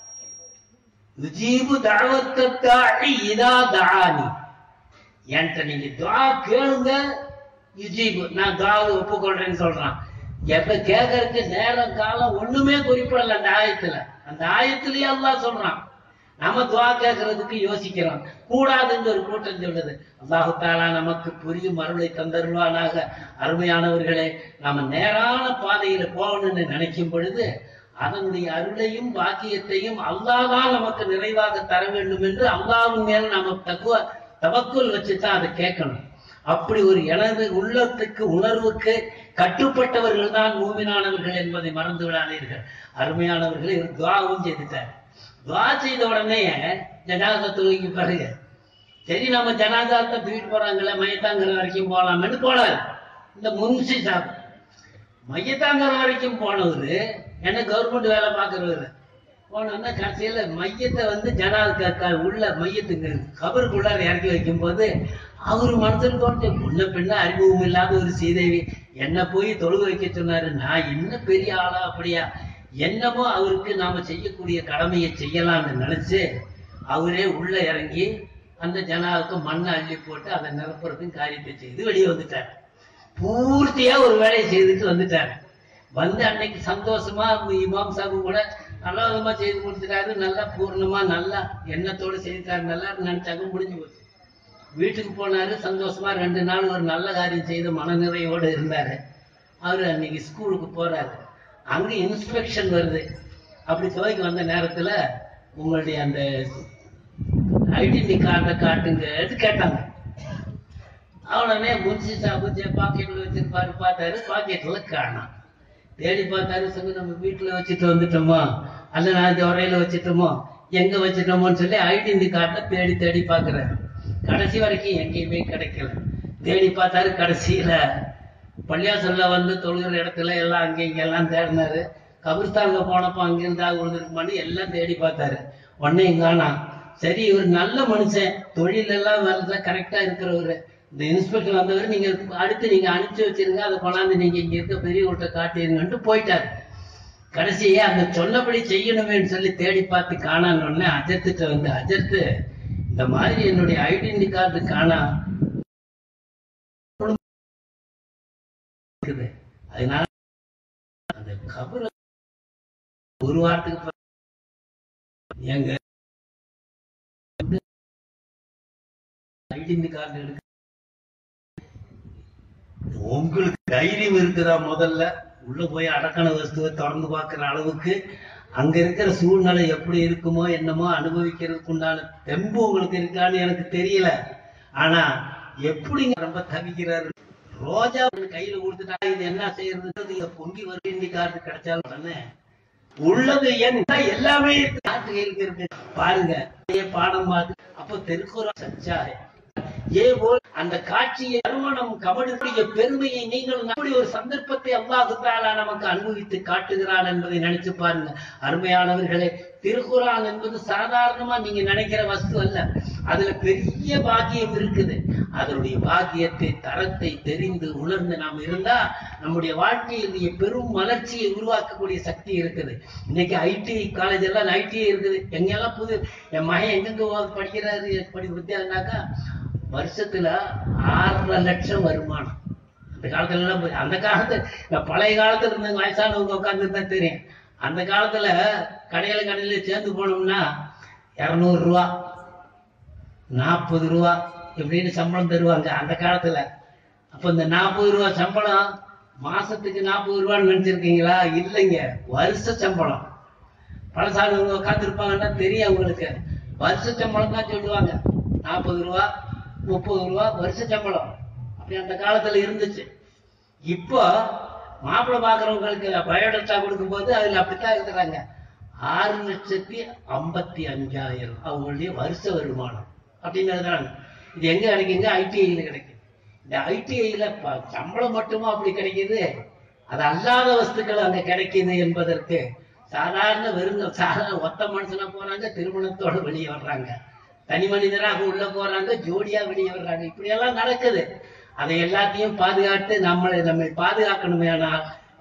யுஜீபு தஅவத்தத்தாஇ இதா தஆனி என்கிட்ட நீங்க துவா கேளுங்க யுஜீபு நான் துவாவை ஒப்புக்கொள்றேன்னு சொல்றான் எப்ப கேட்கறதுக்கு நேரம் காலம் ஒண்ணுமே குறிப்பிடல அந்த ஆயத்துல அந்த ஆயத்திலேயே அல்லாஹ் சொல்றான் நம்ம துவா கேட்கறதுக்கு யோசிக்கிறோம் கூடாதுன்னு ஒரு கூட்டம் சொல்லுது அல்லாஹு தாலா நமக்கு புரியும் அருளை தந்தருள்வானாக அருமையானவர்களே நாம நேரான பாதையில போகணும்னு நினைக்கும் பொழுது அதனுடைய அருளையும் பாக்கியத்தையும் அல்லாஹ் தான் நமக்கு நிறைவாக தர வேண்டும் என்று அல்லாஹ்வின் மேல் நாம தக்குவ தவக்குல் வச்சுதான் அதை கேட்கணும் அப்படி ஒரு எனது உள்ளத்துக்கு உணர்வுக்கு கட்டுப்பட்டவர்கள் தான் மூமினானவர்கள் என்பதை மறந்து விடாதீர்கள் அருமையானவர்கள் இவர் துவாவும் செய்துட்டார் துவா செய்த உடனே ஜனாதா தொழுகைக்கு பிறகு சரி நம்ம ஜனாதாத்தை தூக்கிட்டு போறாங்கல்ல மையத்தாங்கிற வரைக்கும் போலாம்னு போனார் இந்த முன்சி சாப் மையத்தாங்கிற வரைக்கும் போனவரு என்ன கவர்மெண்ட் வேலை பார்க்கறவரு போனோன்னா கடைசியில மையத்தை வந்து ஜனாத உள்ள மையத்துக்கு கபருக்குள்ளார இறக்கி வைக்கும் போது அவர் மனசுல தோணுச்சு முன்ன பின்ன அறிமுகம் இல்லாத ஒரு சீதேவி என்ன போய் தொழுக வைக்க சொன்னாரு நான் என்ன பெரிய ஆளா அப்படியா என்னமோ அவருக்கு நாம செய்யக்கூடிய கடமையை செய்யலாம்னு நினைச்சு அவரே உள்ள இறங்கி அந்த ஜனாவுக்கு மண்ணை அள்ளி போட்டு அதை நிரப்புறதுக்கும் காரியத்தை செய்து வெளியே வந்துட்டார் பூர்த்தியா ஒரு வேலையை செய்துட்டு வந்துட்டார் வந்து அன்னைக்கு சந்தோஷமா இமாம் சாபு கூட நல்ல விதமா செய்து கொடுத்துட்டாரு நல்லா பூர்ணமா நல்லா எண்ணத்தோட செய்துட்டாரு நல்லா நினைச்சாங்க முடிஞ்சு போச்சு வீட்டுக்கு போனாரு சந்தோஷமா ரெண்டு நாள் ஒரு நல்ல காரியம் செய்து மனநிறைவோட இருந்தாரு அவரு அன்னைக்கு ஸ்கூலுக்கு போறாரு அங்க இன்ஸ்பெக்ஷன் வருது அப்படி துவைக்கு வந்த நேரத்துல உங்களுடைய அந்த ஐடென்டி கார்டை காட்டுங்க கேட்டாங்க அவனே முன்சி சாப்பிட்டு பாக்கெட்ல வச்சிருப்பாரு பார்த்தாரு பாக்கெட்ல காணாம் தேடி பார்த்தாரு சொல்லி நம்ம வீட்டுல வச்சுட்டு வந்துட்டோமோ அல்ல நான் இந்த உரையில வச்சுட்டோமோ எங்க வச்சுட்டோமோன்னு சொல்லி ஐடென்டி கார்டை தேடி தேடி பாக்குறாரு கடைசி வரைக்கும் எங்கேயுமே கிடைக்கல தேடி பார்த்தாரு கடைசியில பள்ளியாசல்ல வந்து தொழுகிற இடத்துல எல்லாம் அங்க இங்க எல்லாம் தேடினாரு கபிரிஸ்தான்ல போனப்போ அங்க இருந்தா விழுந்திருக்குமான்னு எல்லாம் தேடி பார்த்தாரு உடனே காணா சரி இவர் நல்ல மனுஷன் தொழில் எல்லாம் வேலை கரெக்டா இருக்கிறவரு இந்த இன்ஸ்பெக்டர் வந்தவர் நீங்க அடுத்து நீங்க அனுப்பிச்சு வச்சிருங்க அதை கொண்டாந்து நீங்க இங்க இருக்க பெரியவர்கிட்ட காட்டிருங்கன்ட்டு போயிட்டாரு கடைசியே அந்த சொன்னபடி செய்யணுமேன்னு சொல்லி தேடி பார்த்து காணான்னு உடனே அஜர்த்திட்ட வந்து அஜர்த்து இந்த மாதிரி என்னுடைய ஐடென்டி கார்டு காணா இருக்குது அதனால அந்த கபர ஒரு வாரத்துக்கு பிறகு எங்க ஐடென்டி கார்டு எடுக்க உங்களுக்கு தைரியம் இருக்குதா முதல்ல உள்ள போய் அடக்கண வஸ்துவை திறந்து பார்க்கிற அளவுக்கு அங்க இருக்கிற சூழ்நிலை எப்படி இருக்குமோ என்னமோ அனுபவிக்கிறதுக்கு உண்டான தெம்பு உங்களுக்கு இருக்கான்னு எனக்கு தெரியல ஆனா எப்படிங்க ரொம்ப தவிக்கிறாரு ரோஜா ஒண்ணு கையில கொடுத்துட்டா இது என்ன செய்யறது இங்க பொங்கி வருகின்ற கார்டு கிடைச்சாலும் உடனே உள்ளது என்ன எல்லாமே இருக்கு. காட்டு கையில இருக்கு பாருங்க ஏ பாடம் பார்த்து அப்ப திருக்குறள் சச்சாய் ஏ போல் அந்த காட்சியை அருமணம் கமடுடைய பெருமையை நீங்கள் அப்படி ஒரு சந்தர்ப்பத்தை அல்லாஹு தாலா நமக்கு அனுபவித்து காட்டுகிறான் என்பதை நினைச்சு பாருங்க அருமையானவர்களே திருக்குறான் என்பது சாதாரணமா நீங்க நினைக்கிற வஸ்து அல்ல அதுல பெரிய பாக்கியம் இருக்குது அதனுடைய பாக்கியத்தை தரத்தை தெரிந்து உணர்ந்து நாம் இருந்தா நம்முடைய வாழ்க்கையினுடைய பெரும் மலர்ச்சியை உருவாக்கக்கூடிய சக்தி இருக்குது இன்னைக்கு ஐடி காலேஜ் எல்லாம் ஐடி இருக்குது எங்கெல்லாம் புது என் மகன் எங்கெங்க படிக்கிறாரு படி வித்தியாசனாக்கா வருஷத்துல ஆறரை லட்சம் வருமானம் அந்த காலத்துல எல்லாம் போய்- அந்த காலத்து இந்த பழைய காலத்துல இருந்த வயசானவங்க உட்கார்ந்து தான் தெரியும் அந்த காலத்துல கடையில கடையில சேர்ந்து போனோம்னா இருநூறு ரூபா நாற்பது ரூபா இப்படின்னு சம்பளம் தருவாங்க அந்த காலத்துல அப்ப இந்த நாற்பது ரூபா சம்பளம் மாசத்துக்கு நாற்பது ரூபான்னு நினைச்சிருக்கீங்களா இல்லைங்க வருஷ சம்பளம் பழசானவங்க உட்காந்துருப்பாங்கன்னா தெரியும் அவங்களுக்கு வருஷ சம்பளம் தான் சொல்லுவாங்க நாற்பது ரூபா முப்பது ரூபா வருஷ சம்பளம் அப்படி அந்த காலத்துல இருந்துச்சு இப்போ மாப்பிள்ளை பாக்குறவங்களுக்கு பயோடேட்டா கொடுக்கும்போது அதுல அப்படித்தான் இருக்கிறாங்க ஆறு லட்சத்தி ஐம்பத்தி அஞ்சாயிரம் அவங்களுடைய வருஷ வருமானம் அப்படின்னு எழுதுறாங்க இது எங்க கிடைக்குங்க ஐடிஐல கிடைக்குது இந்த ஐடிஐல சம்பளம் மட்டுமா அப்படி கிடைக்குது அது அல்லாத வஸ்துக்கள் அங்க கிடைக்குது என்பதற்கு சாதாரண வெறுங்க சாதாரண ஒத்த மனுஷனா போறாங்க திருமணத்தோட வெளியே வர்றாங்க தனி மனிதராக உள்ள போறாங்க ஜோடியா வெளியே வர்றாங்க இப்படி எல்லாம் நடக்குது அதை எல்லாத்தையும் பாதுகாத்து நம்மளை நம்மை பாதுகாக்கணுமே ஆனால்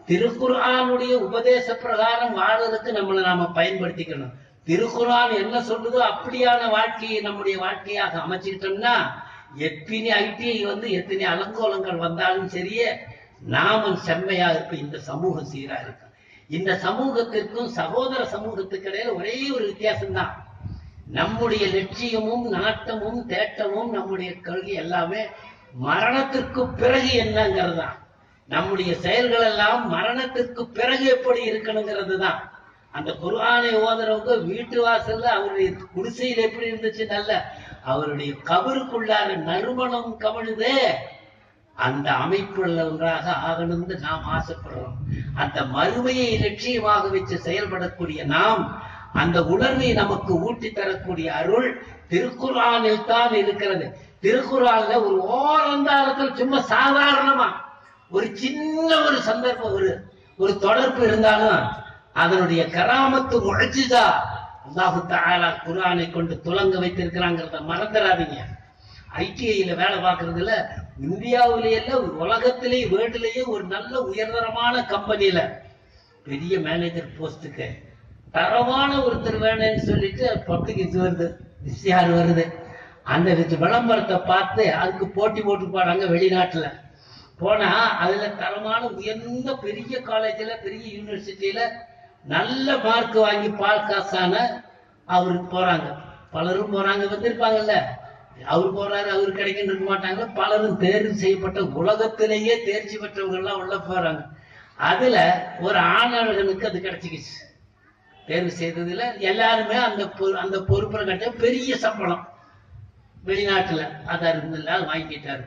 திருக்குர்ஆனுடைய உபதேச பிரகாரம் வாழறதுக்கு நம்மளை நாம பயன்படுத்திக்கணும் திருக்குர்ஆன் என்ன சொல்லுதோ அப்படியான வாழ்க்கையை நம்முடைய வாழ்க்கையாக அமைச்சுக்கிட்டோம்னா எத்தனை ஐடிஐ வந்து எத்தனை அலங்கோலங்கள் வந்தாலும் சரியே நாமும் செம்மையா இருப்போம் இந்த சமூகம் சீரா இருக்கும் இந்த சமூகத்திற்கும் சகோதர சமூகத்துக்கு இடையில ஒரே ஒரு வித்தியாசம் தான் நம்முடைய லட்சியமும் நாட்டமும் தேட்டமும் நம்முடைய கொள்கை எல்லாமே மரணத்திற்கு பிறகு என்னங்கிறது தான் நம்முடைய செயல்கள் எல்லாம் மரணத்திற்கு பிறகு எப்படி இருக்கணுங்கிறது தான் அந்த குர்ஆனை ஓதுறவங்க வீட்டு வாசல்ல அவருடைய குடிசையில் எப்படி இருந்துச்சு நல்ல அவருடைய கபருக்குள்ளார நறுமணம் கமழுதே அந்த அமைப்புள்ள ஒன்றாக ஆகணும்னு நாம் ஆசைப்படுறோம் அந்த மறுமையை லட்சியமாக வச்சு செயல்படக்கூடிய நாம் அந்த உணர்வை நமக்கு ஊட்டி தரக்கூடிய அருள் திருக்குறானில் தான் இருக்கிறது திருக்குறான்ல ஒரு ஓரந்தாரத்தில் சும்மா சாதாரணமா ஒரு சின்ன ஒரு சந்தர்ப்பம் ஒரு ஒரு தொடர்பு இருந்தாலும் அதனுடைய கராமத்து முழச்சிதா அல்லாஹு தஆலா குர்ஆனை கொண்டு துலங்க வைத்திருக்கிறாங்கிறத மறந்துடாதீங்க ஐடிஐல வேலை பார்க்கறதுல இந்தியாவிலேயே இல்ல உலகத்திலேயே வேர்ல்டுலயே ஒரு நல்ல உயர்தரமான கம்பெனில பெரிய மேனேஜர் போஸ்டுக்கு தரமான ஒருத்தர் வேணும்னு சொல்லிட்டு பப்ளிக் இது வருது விஷயார் வருது அந்த இது விளம்பரத்தை பார்த்து அதுக்கு போட்டி போட்டு போறாங்க வெளிநாட்டுல போனா அதுல தரமான உயர்ந்த பெரிய காலேஜ்ல பெரிய யூனிவர்சிட்டியில நல்ல மார்க் வாங்கி பால் காசான அவருக்கு போறாங்க பலரும் போறாங்க வந்திருப்பாங்கல்ல அவர் போறாரு அவரு கிடைக்குன்னு இருக்க மாட்டாங்க பலரும் தேர்வு செய்யப்பட்ட உலகத்திலேயே தேர்ச்சி பெற்றவங்க எல்லாம் உள்ள போறாங்க அதுல ஒரு ஆணழகனுக்கு அது கிடைச்சிக்கிச்சு தேர்வு செய்ததுல எல்லாருமே அந்த பொ- அந்த பொறுப்புல கட்ட பெரிய சம்பளம் வெளிநாட்டுல அதை இருந்ததுல வாங்கிட்டாரு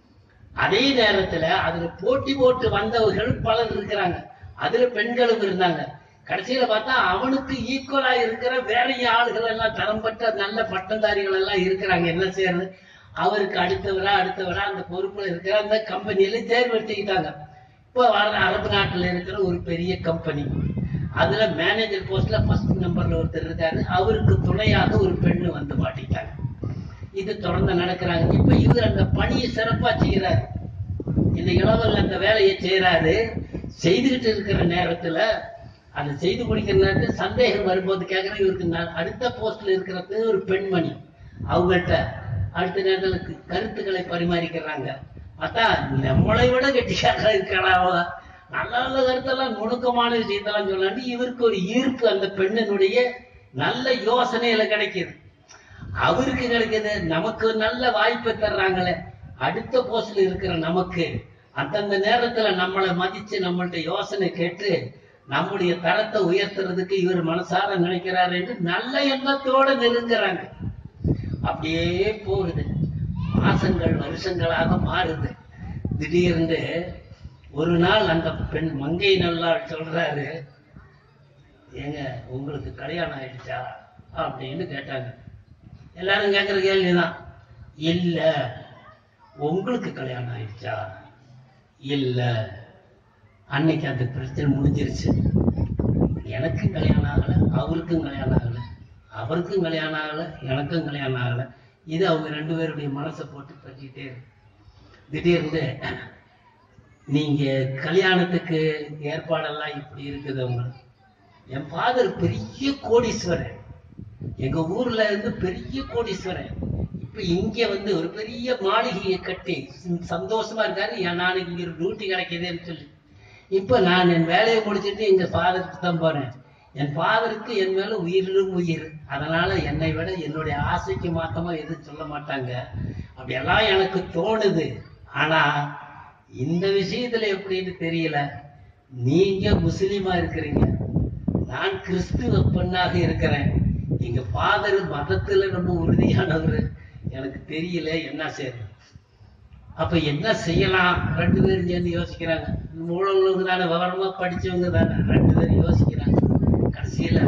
அதே நேரத்துல அதுல போட்டி போட்டு வந்தவர்கள் பலர் இருக்கிறாங்க அதுல பெண்களும் இருந்தாங்க கடைசியில பார்த்தா அவனுக்கு ஈக்குவலா இருக்கிற வேற ஆளுகள் எல்லாம் தரம் பெற்ற நல்ல பட்டதாரிகள் எல்லாம் இருக்கிறாங்க என்ன செய்யறது அவருக்கு அடுத்தவரா அடுத்தவரா அந்த பொறுப்புல இருக்கிற அந்த கம்பெனியில தேர்வெடுத்துக்கிட்டாங்க இப்போ வர அரபு நாட்டுல இருக்கிற ஒரு பெரிய கம்பெனி அதுல மேனேஜர் போஸ்ட்ல ஃபர்ஸ்ட் நம்பர்ல ஒருத்தர் இருக்காரு அவருக்கு துணையாக ஒரு பெண்ணு வந்து மாட்டிட்டாங்க இது தொடர்ந்து நடக்கிறாங்க இப்ப இவர் அந்த பணியை சிறப்பா செய்யறாரு இந்த இளவல் அந்த வேலையை செய்யறாரு செய்துகிட்டு இருக்கிற நேரத்துல அதை செய்து முடிக்கிற நேரத்துல சந்தேகம் வரும்போது கேக்குறேன் இவருக்கு ந- அடுத்த போஸ்ட்ல இருக்கிறது ஒரு பெண்மணி அவங்கள்ட்ட அடுத்த நேரத்துல கு- கருத்துக்களை பரிமாறிக்கிறாங்க பார்த்தா நம்மளை விட கெட்டிக்காரா இருக்காளா அவ நல்ல நல்ல கருத்தெல்லாம் நுணுக்கமான விஷயத்தெல்லாம் சொல்லாண்டி இவருக்கு ஒரு ஈர்ப்பு அந்த பெண்ணினுடைய நல்ல யோசனையில கிடைக்குது அவருக்கு கிடைக்குது நமக்கு நல்ல வாய்ப்பை தர்றாங்களே அடுத்த போஸ்ட்ல இருக்கிற நமக்கு அந்தந்த நேரத்துல நம்மளை மதிச்சு நம்மள்ட்ட யோசனை கேட்டு நம்முடைய தரத்தை உயர்த்துறதுக்கு இவர் மனசார நினைக்கிறாரு என்று நல்ல எண்ணத்தோட நெருங்குறாங்க அப்படியே போகுது மாசங்கள் வருஷங்களாக மாறுது திடீர்னு ஒரு நாள் அந்த பெண் மங்கை நல்லாள் சொல்றாரு ஏங்க உங்களுக்கு கல்யாணம் ஆயிடுச்சா அப்படின்னு கேட்டாங்க எல்லாரும் கேட்குற கேள்விதான் இல்ல உங்களுக்கு கல்யாணம் ஆயிடுச்சா இல்ல அன்னைக்கு அந்த பிரச்சனை முடிஞ்சிருச்சு எனக்கும் கல்யாணம் ஆகல அவருக்கும் கல்யாணம் ஆகல அவருக்கும் கல்யாணம் ஆகல எனக்கும் கல்யாணம் ஆகல இது அவங்க ரெண்டு பேருடைய மனசை போட்டு பற்றிக்கிட்டே இருக்கு திடீர்னு நீங்க கல்யாணத்துக்கு ஏற்பாடெல்லாம் இப்படி இருக்குது உங்களுக்கு என் ஃபாதர் பெரிய கோடீஸ்வரன் எங்க ஊர்ல இருந்து பெரிய கோடீஸ்வரன் இப்ப இங்க வந்து ஒரு பெரிய மாளிகையை கட்டி ச- சந்தோஷமா இருக்காரு என் நாளைக்கு இங்க டியூட்டி கிடைக்குதுன்னு சொல்லி இப்ப நான் என் வேலையை முடிச்சிட்டு எங்க ஃபாதருக்கு தான் போறேன் என் ஃபாதருக்கு என் மேல உயிரிலும் உயிர் அதனால என்னை விட என்னுடைய ஆசைக்கு மாத்தமா எதுவும் சொல்ல மாட்டாங்க அப்படியெல்லாம் எனக்கு தோணுது ஆனா இந்த விஷயத்துல எப்படின்னு தெரியல நீங்க முஸ்லீமா இருக்கிறீங்க நான் கிறிஸ்துவ பெண்ணாக இருக்கிறேன் எங்க ஃபாதர் மதத்துல ரொம்ப உறுதியானவர் எனக்கு தெரியல என்ன செய்யறது அப்ப என்ன செய்யலாம் ரெண்டு பேரும் சேர்ந்து யோசிக்கிறாங்க மூலவங்க தானே விவரமா படிச்சவங்க தானே ரெண்டு பேரும் யோசிக்கிறாங்க கடைசியில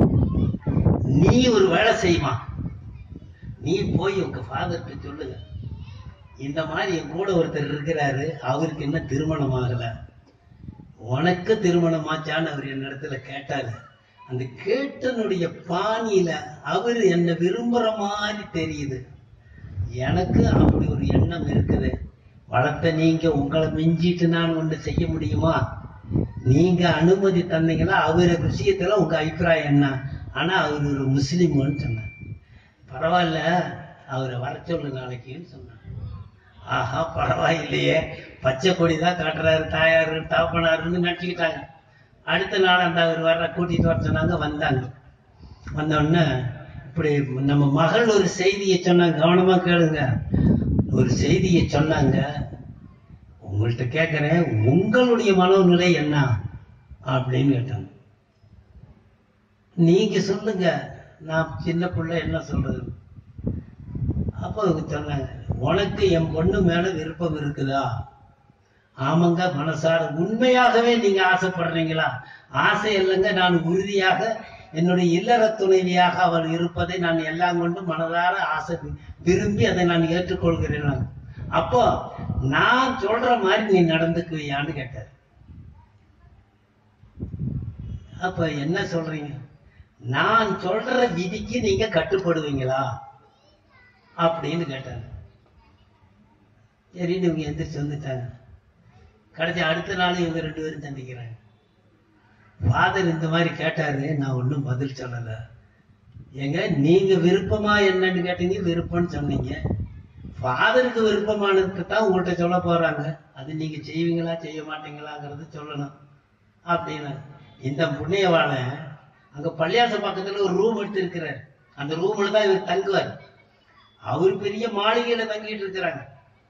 நீ ஒரு வேலை செய்யுமா நீ போய் உங்க ஃபாதர்கிட்ட சொல்லுங்க இந்த மாதிரி என் கூட ஒருத்தர் இருக்கிறாரு அவருக்கு என்ன திருமணம் ஆகல உனக்கு திருமணம் ஆச்சான்னு அவர் என்னிடத்துல கேட்டாரு அந்த கேட்டனுடைய பாணியில அவர் என்ன விரும்புற மாதிரி தெரியுது எனக்கு அப்படி ஒரு எண்ணம் இருக்குது வளர்த்த நீங்க உங்களை மிஞ்சிட்டு நான் ஒன்று செய்ய முடியுமா நீங்க அனுமதி தந்தீங்களா அவர விஷயத்துல உங்க அபிப்பிராயம் என்ன ஆனா அவர் ஒரு முஸ்லீம்னு சொன்னார் பரவாயில்ல அவரை வர சொல்லு நாளைக்குன்னு சொன்னார் ஆஹா பரவாயில்லையே பச்சை கொடி தான் காட்டுறாரு தாயாரு தாப்பனாருன்னு நினச்சிக்கிட்டாங்க அடுத்த நாள் அந்த அவர் வர்ற கூட்டிட்டு வர சொன்னாங்க வந்தாங்க வந்த உடனே இப்படி நம்ம மகள் ஒரு செய்தியை சொன்னாங்க கவனமா கேளுங்க ஒரு செய்தியை சொன்னாங்க உங்கள்கிட்ட கேட்கிறேன் உங்களுடைய மனோநிலை என்ன அப்படின்னு கேட்டாங்க நீங்க சொல்லுங்க நான் சின்ன பிள்ளை என்ன சொல்றது அப்போ அவங்க சொன்னாங்க உனக்கு என் பொண்ணு மேல விருப்பம் இருக்குதா ஆமாங்க மனசார உண்மையாகவே நீங்க ஆசைப்படுறீங்களா ஆசை இல்லைங்க நான் உறுதியாக என்னுடைய இல்லற துணைவியாக அவள் இருப்பதை நான் எல்லாம் கொண்டு மனதார ஆசை வி- விரும்பி அதை நான் ஏற்றுக்கொள்கிறேன் நான். அப்போ நான் சொல்ற மாதிரி நீ நடந்துக்குவியான்னு கேட்டார் அப்ப என்ன சொல்றீங்க நான் சொல்ற விதிக்கு நீங்க கட்டுப்படுவீங்களா அப்படின்னு கேட்டாங்க சரின்னு இவங்க எந்திரிச்சு வந்துட்டாங்க கடைசி அடுத்த நாள் இவங்க ரெண்டு பேரும் சந்திக்கிறாங்க ஃபாதர் இந்த மாதிரி கேட்டாரு நான் ஒன்றும் பதில் சொல்லல ஏங்க நீங்க விருப்பமா என்னன்னு கேட்டீங்க விருப்பம்னு சொன்னீங்க ஃபாதருக்கு விருப்பமானதுக்கு தான் உங்கள்கிட்ட சொல்ல போறாங்க அது நீங்க செய்வீங்களா செய்ய மாட்டீங்களாங்கிறது சொல்லணும் அப்படின்னு இந்த புண்ணியவாளன் அங்க பள்ளியாச பக்கத்துல ஒரு ரூம் எடுத்திருக்கிறார் அந்த ரூம்ல தான் இவர் தங்குவார் அவர் பெரிய மாளிகையில தங்கிட்டு இருக்கிறாங்க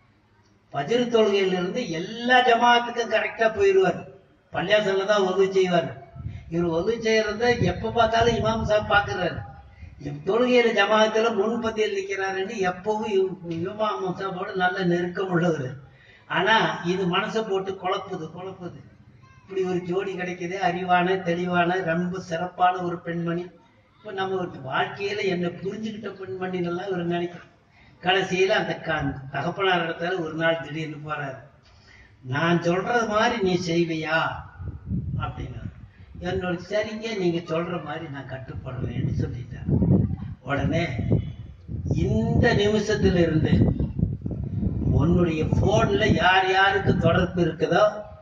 பஜ்ர் தொழுகையில இருந்து எல்லா ஜமாத்துக்கும் கரெக்டா போயிடுவார் பள்ளியாசல்ல தான் உதவி செய்வார் இவர் உதவி செய்யறத எப்ப பார்த்தாலும் இமாம் சாப் பாக்குறாரு இவ் தொழுகையில ஜமாத்துல முன்பத்தியில் நிக்கிறாருன்னு எப்பவும் இவ்- இமாம் சாப்போட நல்ல நெருக்கம் உள்ளவர் ஆனா இது மனசை போட்டு குழப்புது குழப்புது இப்படி ஒரு ஜோடி கிடைக்குது அறிவான தெளிவான ரொம்ப சிறப்பான ஒரு பெண்மணி இப்ப நம்ம ஒரு வாழ்க்கையில என்னை புரிஞ்சுக்கிட்ட பெண்மணின்னு எல்லாம் இவர் நினைக்கிறோம் கடைசியில அந்த க- தகப்பனார் இடத்துல ஒரு நாள் திடீர்னு போறாரு நான் சொல்றது மாதிரி நீ செய்வியா அப்படின்னா என்னோட சரிங்க நீங்க சொல்ற மாதிரி நான் கட்டுப்படுறேன்னு சொல்லிட்டேன் உடனே இந்த நிமிஷத்துல இருந்து உன்னுடைய போன்ல யார் யாருக்கு தொடர்பு இருக்குதோ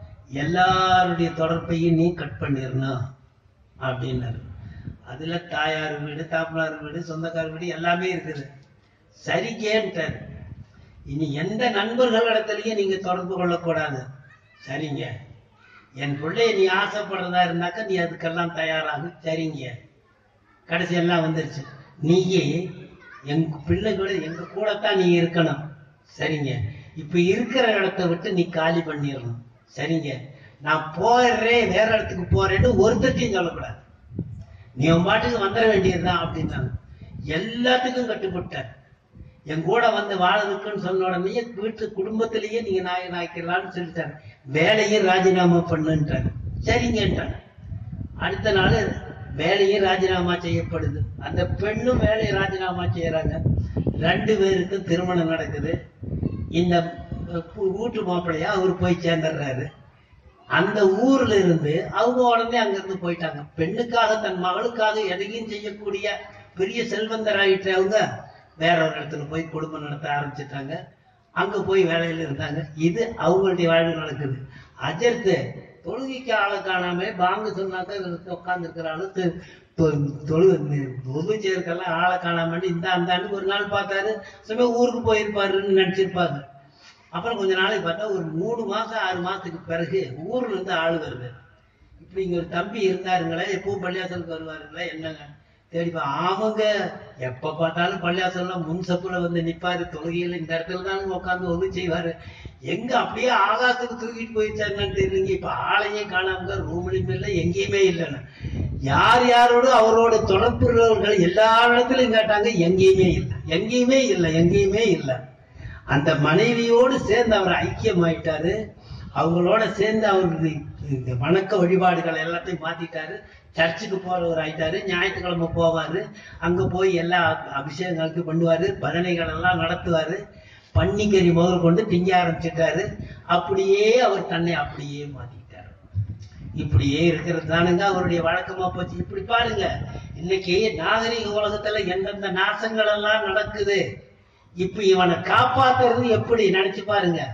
எல்லாருடைய தொடர்பையும் நீ கட் பண்ணிடணும் அப்படின்னாரு அதுல தாயார் வீடு தாப்பனார் வீடு சொந்தக்கார வீடு எல்லாமே இருக்குது சரிங்கன்ட்டார் இனி எந்த நண்பர்கள் இடத்துலயும் நீங்க தொடர்பு கொள்ளக்கூடாது சரிங்க என் பிள்ளைய நீ ஆசைப்படுறதா இருந்தாக்கா நீ அதுக்கெல்லாம் தயாராகு சரிங்க கடைசி எல்லாம் வந்துருச்சு நீயே எங்க பிள்ளை கூட எங்க கூடத்தான் நீ இருக்கணும் சரிங்க இப்ப இருக்கிற இடத்த விட்டு நீ காலி பண்ணிடணும் சரிங்க நான் போறேன் வேற இடத்துக்கு போறேன்னு ஒருத்தத்தையும் சொல்லக்கூடாது நீ உன் பாட்டுக்கு வந்துட வேண்டியதுதான் அப்படின்னாங்க எல்லாத்துக்கும் கட்டுப்பட்டார் என் கூட வந்து வாழறதுக்குன்னு சொன்ன உடனே வீட்டு குடும்பத்திலேயே நீங்க நாயகன் ஆக்கிடலாம்னு சொல்லிட்டாரு வேலையும் ராஜினாமா பண்ணுன்ட்டாரு சரிங்கன்ட்டாங்க அடுத்த நாள் வேலையும் ராஜினாமா செய்யப்படுது அந்த பெண்ணும் வேலையை ராஜினாமா செய்யறாங்க ரெண்டு பேருக்கும் திருமணம் நடக்குது இந்த கு- வீட்டு மாப்பிள்ளையா அவர் போய் சேர்ந்துடுறாரு அந்த ஊர்ல இருந்து அவங்க உடனே அங்க இருந்து போயிட்டாங்க பெண்ணுக்காக தன் மகளுக்காக எதையும் செய்யக்கூடிய பெரிய செல்வந்தர் ஆயிட்டு அவங்க வேற ஒரு இடத்துல போய் குடும்பம் நடத்த ஆரம்பிச்சிட்டாங்க அங்க போய் வேலையில இருந்தாங்க இது அவங்களுடைய வாழ்வு நடக்குது அஜர்த்து தொழுகைக்கு ஆளை காணாம பாங்கு சொன்னாக்க உட்கார்ந்து இருக்கிற ஆளு தொ- தொ- தொழு தொழு சேர்க்கெல்லாம் ஆளை காணாம இந்த அந்த ஆண்டு ஒரு நாள் பார்த்தாரு சும்மா ஊருக்கு போயிருப்பாருன்னு நினைச்சிருப்பாங்க அப்புறம் கொஞ்ச நாளைக்கு பார்த்தா ஒரு மூணு மாசம் ஆறு மாசத்துக்கு பிறகு ஊர்ல இருந்து ஆள் வருது இப்படி இங்க ஒரு தம்பி இருந்தாருங்களே எப்பவும் பள்ளியாசலுக்கு வருவாருங்களே என்னங்க தேடிப்பா அவங்க எப்ப பார்த்தாலும் பள்ளியாசல்ல முன் சப்புல வந்து நிப்பாரு தொழுகையில இந்த இடத்துல தான் உட்கார்ந்து ஒது செய்வாரு எங்க அப்படியே ஆகாசத்துக்கு தூக்கிட்டு போயிடுச்சாருன்னு தெரியலங்க இப்ப ஆளையே காணாம ரூம்லயும் இல்லை எங்கேயுமே இல்லைன்னு யார் யாரோட அவரோட தொடர்புள்ளவர்கள் எல்லா இடத்துலயும் கேட்டாங்க எங்கேயுமே இல்லை எங்கேயுமே இல்லை எங்கேயுமே இல்லை அந்த மனைவியோடு சேர்ந்து அவர் ஐக்கியமாயிட்டாரு அவங்களோட சேர்ந்து அவருக்கு இந்த வணக்க வழிபாடுகள் எல்லாத்தையும் மாத்திட்டாரு சர்ச்சுக்கு போறவர் ஆயிட்டாரு ஞாயிற்றுக்கிழமை போவாரு அங்க போய் எல்லா அபிஷேகங்களுக்கு பண்ணுவாரு பஜனைகள் எல்லாம் நடத்துவாரு பன்னிக்கறி முதல் கொண்டு திங்க ஆரம்பிச்சிட்டாரு அப்படியே அவர் தன்னை அப்படியே மாத்திட்டாரு இப்படியே இருக்கிறது தானுங்க அவருடைய வழக்கமா போச்சு இப்படி பாருங்க இன்னைக்கு நாகரிக உலகத்துல எந்தெந்த நாசங்கள் எல்லாம் நடக்குது இப்ப இவனை காப்பாத்துறது எப்படி நினைச்சு பாருங்க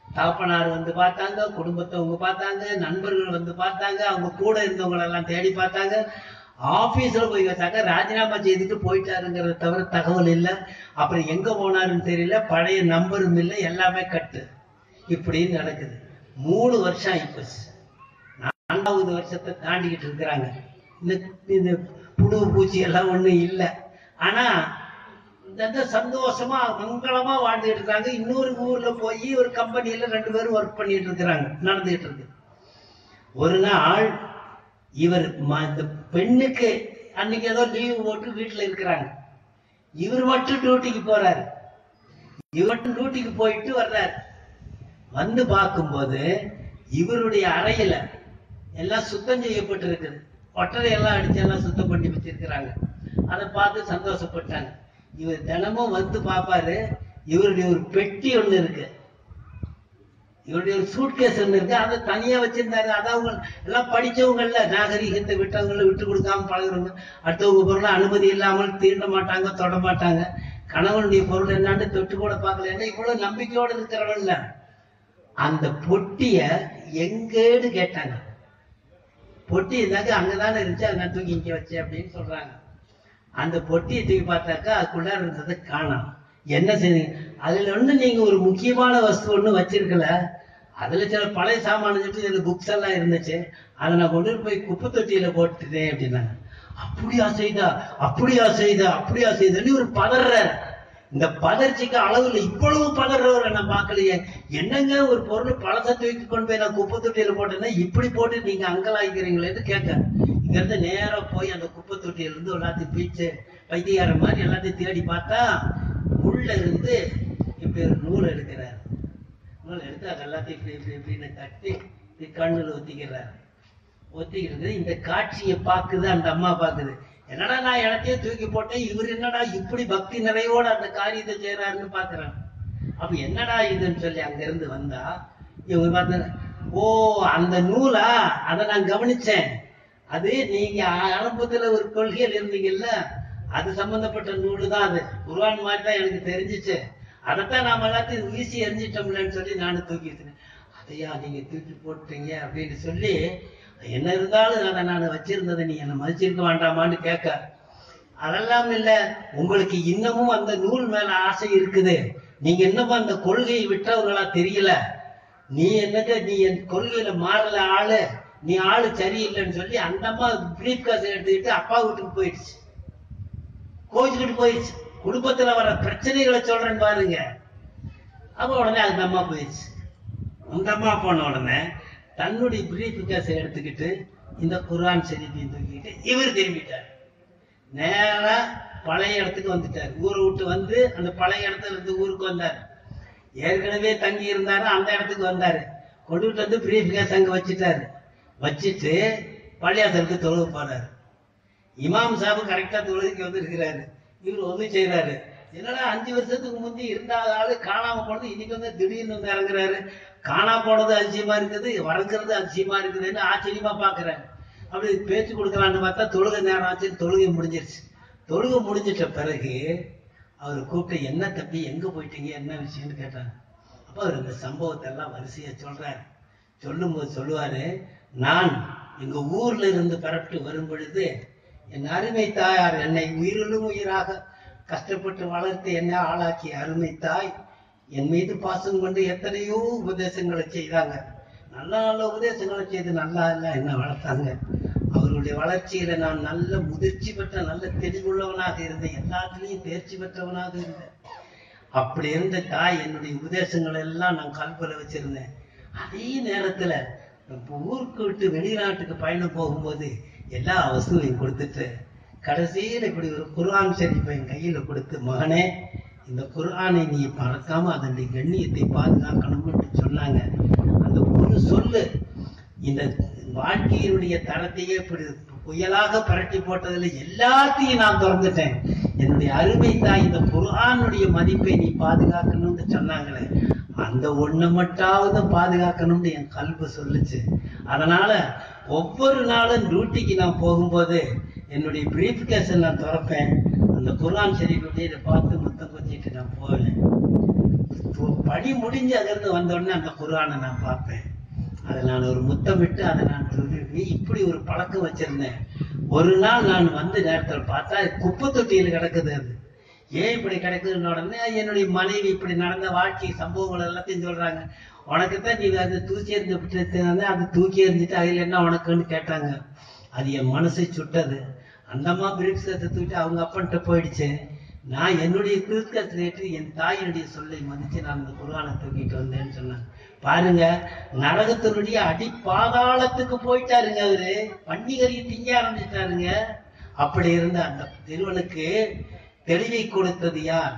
தகப்பனார் வந்து பார்த்தாங்க குடும்பத்தவங்க பார்த்தாங்க நண்பர்கள் வந்து பார்த்தாங்க அவங்க கூட இருந்தவங்க எல்லாம் தேடி பார்த்தாங்க ஆபீஸ்ல போய் வச்சாக்க ராஜினாமா செய்துட்டு போயிட்டாருங்கிறத தவிர தகவல் இல்லை அப்புறம் எங்க போனாருன்னு தெரியல பழைய நம்பரும் இல்லை எல்லாமே கட்டு இப்படி நடக்குது மூணு வருஷம் ஆயிப்போச்சு நான்காவது வருஷத்தை தாண்டிக்கிட்டு இருக்கிறாங்க இந்த இந்த புழு பூச்சி எல்லாம் ஒண்ணும் இல்லை ஆனா இந்த சந்தோஷமா மங்களமா வாழ்ந்துட்டு இருக்காங்க இன்னொரு ஊர்ல போய் ஒரு கம்பெனில ரெண்டு பேரும் ஒர்க் பண்ணிட்டு இருக்கிறாங்க நடந்துகிட்டு இருக்கு ஒரு நாள் இவர் ம- இந்த பெண்ணுக்கு அன்னைக்கு ஏதோ லீவு போட்டு வீட்டுல இருக்கிறாங்க இவர் மட்டும் டியூட்டிக்கு போறாரு இவர் மட்டும் டியூட்டிக்கு போயிட்டு வர்றாரு வந்து பார்க்கும்போது இவருடைய அறையில எல்லாம் சுத்தம் செய்யப்பட்டிருக்குது ஒட்டரை எல்லாம் அடிச்சு எல்லாம் சுத்தம் பண்ணி வச்சிருக்கிறாங்க அதை பார்த்து சந்தோஷப்பட்டாங்க இவர் தினமும் வந்து பார்ப்பாரு இவருடைய ஒரு பெட்டி ஒண்ணு இருக்கு இவருடைய ஒரு சூட்கேஸ் ஒண்ணு இருக்கு அதை தனியா வச்சிருந்தாரு அதான் அவங்க எல்லாம் படிச்சவங்க இல்ல நாகரிகத்தை விட்டவங்கள விட்டு கொடுக்காம பழகுறவங்க அடுத்தவங்க பொருளை அனுமதி இல்லாமல் தீண்ட மாட்டாங்க தொட மாட்டாங்க கணவனுடைய பொருள் என்னான்னு தொட்டு கூட பார்க்கல ஏன்னா இவ்வளவு நம்பிக்கையோட இருக்கிறவன் இல்ல அந்த பொட்டிய எங்கேன்னு கேட்டாங்க பொட்டி இருந்தாக்க அங்கதானே இருந்துச்சு அதை நான் தூக்கி இங்க வச்சேன் அப்படின்னு சொல்றாங்க அந்த பொட்டியை தூக்கி பார்த்தாக்கா அதுக்குள்ள இருந்ததை காணோம் என்ன செய்யுங்க அதுல ஒண்ணு நீங்க ஒரு முக்கியமான வஸ்து ஒண்ணு வச்சிருக்கல அதுல சில பழைய சாமான சொல்லிட்டு இதுல புக்ஸ் எல்லாம் இருந்துச்சு அதை நான் கொண்டு போய் குப்பை தொட்டியில போட்டுட்டேன் அப்படின்னாங்க அப்படியா செய்தா அப்படியா செய்தா அப்படியா செய்தான்னு ஒரு பதறாரு இந்த பதர்ச்சிக்கு அளவுல இவ்வளவு பதறவரை நான் பார்க்கலையே என்னங்க ஒரு பொருள் பழச தூக்கி கொண்டு போய் நான் குப்பை தொட்டியில போட்டேன்னா இப்படி போட்டு நீங்க அங்கலாய்க்கிறீங்களேன்னு கேட்க இங்க இருந்து நேரா போய் அந்த குப்பை தொட்டியில இருந்து எல்லாத்தையும் பீச்சு பைத்தியாரம் மாதிரி எல்லாத்தையும் தேடி பார்த்தா உள்ள இருந்து இப்படி ஒரு நூல் எடுக்கிறார் நூல் எடுத்து அது எல்லாத்தையும் இப்படி இப்படி இப்படின்னு கட்டி இப்படி கண்ணுல ஒத்திக்கிறாரு ஒத்திக்கிறது இந்த காட்சியை பாக்குது அந்த அம்மா பாக்குது என்னடா நான் இடத்தையே தூக்கி போட்டேன் இவர் என்னடா இப்படி பக்தி நிறைவோட அந்த காரியத்தை செய்யறாருன்னு பாக்குறாங்க அப்ப என்னடா இதுன்னு சொல்லி அங்க இருந்து வந்தா இவங்க பார்த்தாங்க ஓ அந்த நூலா அதை நான் கவனிச்சேன் அது நீங்க ஆரம்பத்துல ஒரு கொள்கையில் இருந்தீங்கல்ல அது சம்பந்தப்பட்ட நூலு தான் அது குர்ஆன் மாதிரி தான் எனக்கு தெரிஞ்சிச்சு அதைத்தான் நாம எல்லாத்தையும் வீசி எரிஞ்சிட்டோம்லன்னு சொல்லி நானும் தூக்கிட்டேன் அதையா நீங்க தூக்கி போட்டீங்க அப்படின்னு சொல்லி என்ன இருந்தாலும் அதை நான் வச்சிருந்ததை நீ என்னை மதிச்சிருக்க வேண்டாமான்னு கேட்க அதெல்லாம் இல்ல உங்களுக்கு இன்னமும் அந்த நூல் மேல ஆசை இருக்குது நீங்க இன்னமும் அந்த கொள்கையை விட்டவர்களா தெரியல நீ என்னங்க நீ என் கொள்கையில மாறல ஆளு நீ ஆளு சரியில்லைன்னு சொல்லி அந்த அம்மா பிரீஃப் காசை எடுத்துக்கிட்டு அப்பா வீட்டுக்கு போயிடுச்சு கோச்சுக்கிட்டு போயிடுச்சு குடும்பத்துல வர பிரச்சனைகளை சொல்றேன் பாருங்க அப்ப உடனே அந்த அம்மா போயிடுச்சு அந்த அம்மா போன உடனே தன்னுடைய பிரீஃப் காசை எடுத்துக்கிட்டு இந்த குர்ஆன் ஷரீஃபையும் தூக்கிட்டு இவர் திரும்பிட்டார் நேரா பழைய இடத்துக்கு வந்துட்டார் ஊரை விட்டு வந்து அந்த பழைய இடத்துல இருந்து ஊருக்கு வந்தார் ஏற்கனவே தங்கி இருந்தாரு அந்த இடத்துக்கு வந்தாரு கொண்டுட்டு வந்து பிரீஃப் கேஸ் அங்க வச்சுட்டாரு வச்சுட்டு பள்ளியாசலுக்கு தொழுவு போறாரு இமாம் சாபு கரெக்டா தொழுகைக்கு வந்து இருக்கிறாரு இவர் ஒண்ணு செய்யறாரு என்னடா அஞ்சு வருஷத்துக்கு முந்தி இருந்தாத ஆளு காணாம போனது இன்னைக்கு வந்து திடீர்னு வந்து இறங்குறாரு காணா போனது அதிசயமா இருக்குது வறங்குறது அதிசயமா இருக்குதுன்னு ஆச்சரியமா பாக்குறாரு அப்படி பேச்சு கொடுக்கலான்னு பார்த்தா தொழுகை நேரம் ஆச்சு தொழுகை முடிஞ்சிருச்சு தொழுகை முடிஞ்சிட்ட பிறகு அவர் கூப்பிட்டு என்ன தம்பி எங்க போயிட்டீங்க என்ன விஷயம்னு கேட்டாங்க அப்ப அவர் இந்த சம்பவத்தை எல்லாம் வரிசையா சொல்றாரு சொல்லும்போது சொல்லுவாரு நான் எங்க ஊர்ல இருந்து பரப்பிட்டு வரும் பொழுது என் அருமை தாயார் என்னை உயிரிலும் உயிராக கஷ்டப்பட்டு வளர்த்து என்னை ஆளாக்கிய அருமை தாய் என் மீது பாசம் கொண்டு எத்தனையோ உபதேசங்களை செய்தாங்க நல்ல நல்ல உபதேசங்களை செய்து நல்லா இல்ல என்ன வளர்த்தாங்க அவருடைய வளர்ச்சியில நான் நல்ல முதிர்ச்சி பெற்ற நல்ல தெளிவுள்ளவனாக இருந்தேன் எல்லாத்துலயும் தேர்ச்சி பெற்றவனாக இருந்தேன் அப்படி இருந்த தாய் என்னுடைய உபதேசங்கள் எல்லாம் நான் கல்புல வச்சிருந்தேன் அதே நேரத்துல இப்ப ஊருக்கு விட்டு வெளிநாட்டுக்கு பயணம் போகும்போது எல்லா வசூலையும் கொடுத்துட்டு கடைசியில இப்படி ஒரு குர்ஆன் ஷரீஃபை என் கையில கொடுத்து மகனே இந்த குர்ஆனை நீ மறக்காம அதனுடைய கண்ணியத்தை பாதுகாக்கணும்னு சொன்னாங்க அந்த ஒரு சொல்லு இந்த வாழ்க்கையினுடைய தரத்தையே இப்படி புயலாக பரட்டி போட்டதுல எல்லாத்தையும் நான் திறந்துட்டேன் என்னுடைய அருமை தாய் இந்த குர்ஆனுடைய மதிப்பை நீ பாதுகாக்கணும்னு சொன்னாங்களே அந்த ஒண்ணை மட்டாவது பாதுகாக்கணும்னு என் கல்வி சொல்லுச்சு அதனால ஒவ்வொரு நாளும் டியூட்டிக்கு நான் போகும்போது என்னுடைய பிரீஃப் கேஸை நான் திறப்பேன் அந்த குர்ஆன் ஷரீஃபுடைய இதை பார்த்து முத்தம் கொஞ்சிட்டு நான் போவேன் து- படி முடிஞ்சு அதிலிருந்து வந்த உடனே அந்த குர்ஆனை நான் பார்ப்பேன் அதை நான் ஒரு முத்தமிட்டு அதை நான் சொல்லி இப்படி ஒரு பழக்கம் வச்சிருந்தேன் ஒரு நாள் நான் வந்து நேரத்தில் பார்த்தா குப்பை தொட்டியில் கிடக்குது அது ஏன் இப்படி கிடக்குதுன்னு உடனே என்னுடைய மனைவி இப்படி நடந்த வாழ்க்கை சம்பவங்கள் எல்லாத்தையும் சொல்றாங்க உனக்கு தான் நீ அதை தூக்கி எறிஞ்சு அது தூக்கி எறிஞ்சிட்டு அதில் என்ன உனக்குன்னு கேட்டாங்க அது என் மனசை சுட்டது அந்த அம்மா பிரேக்ஸ் தூக்கிட்டு அவங்க அப்பன்ட்ட போயிடுச்சு நான் என்னுடைய கிறிஸ்கத்தை ஏற்று என் தாயினுடைய சொல்லை மதிச்சு நான் அந்த குர்ஆனை தூக்கிட்டு வந்தேன்னு சொன்னாங்க பாருங்க நரகத்தினுடைய அடி பாதாளத்துக்கு போயிட்டாருங்க அவரு பன்னிகரியை திங்க ஆரம்பிச்சிட்டாருங்க அப்படி இருந்த அந்த திருவனுக்கு தெளிவை கொடுத்தது யார்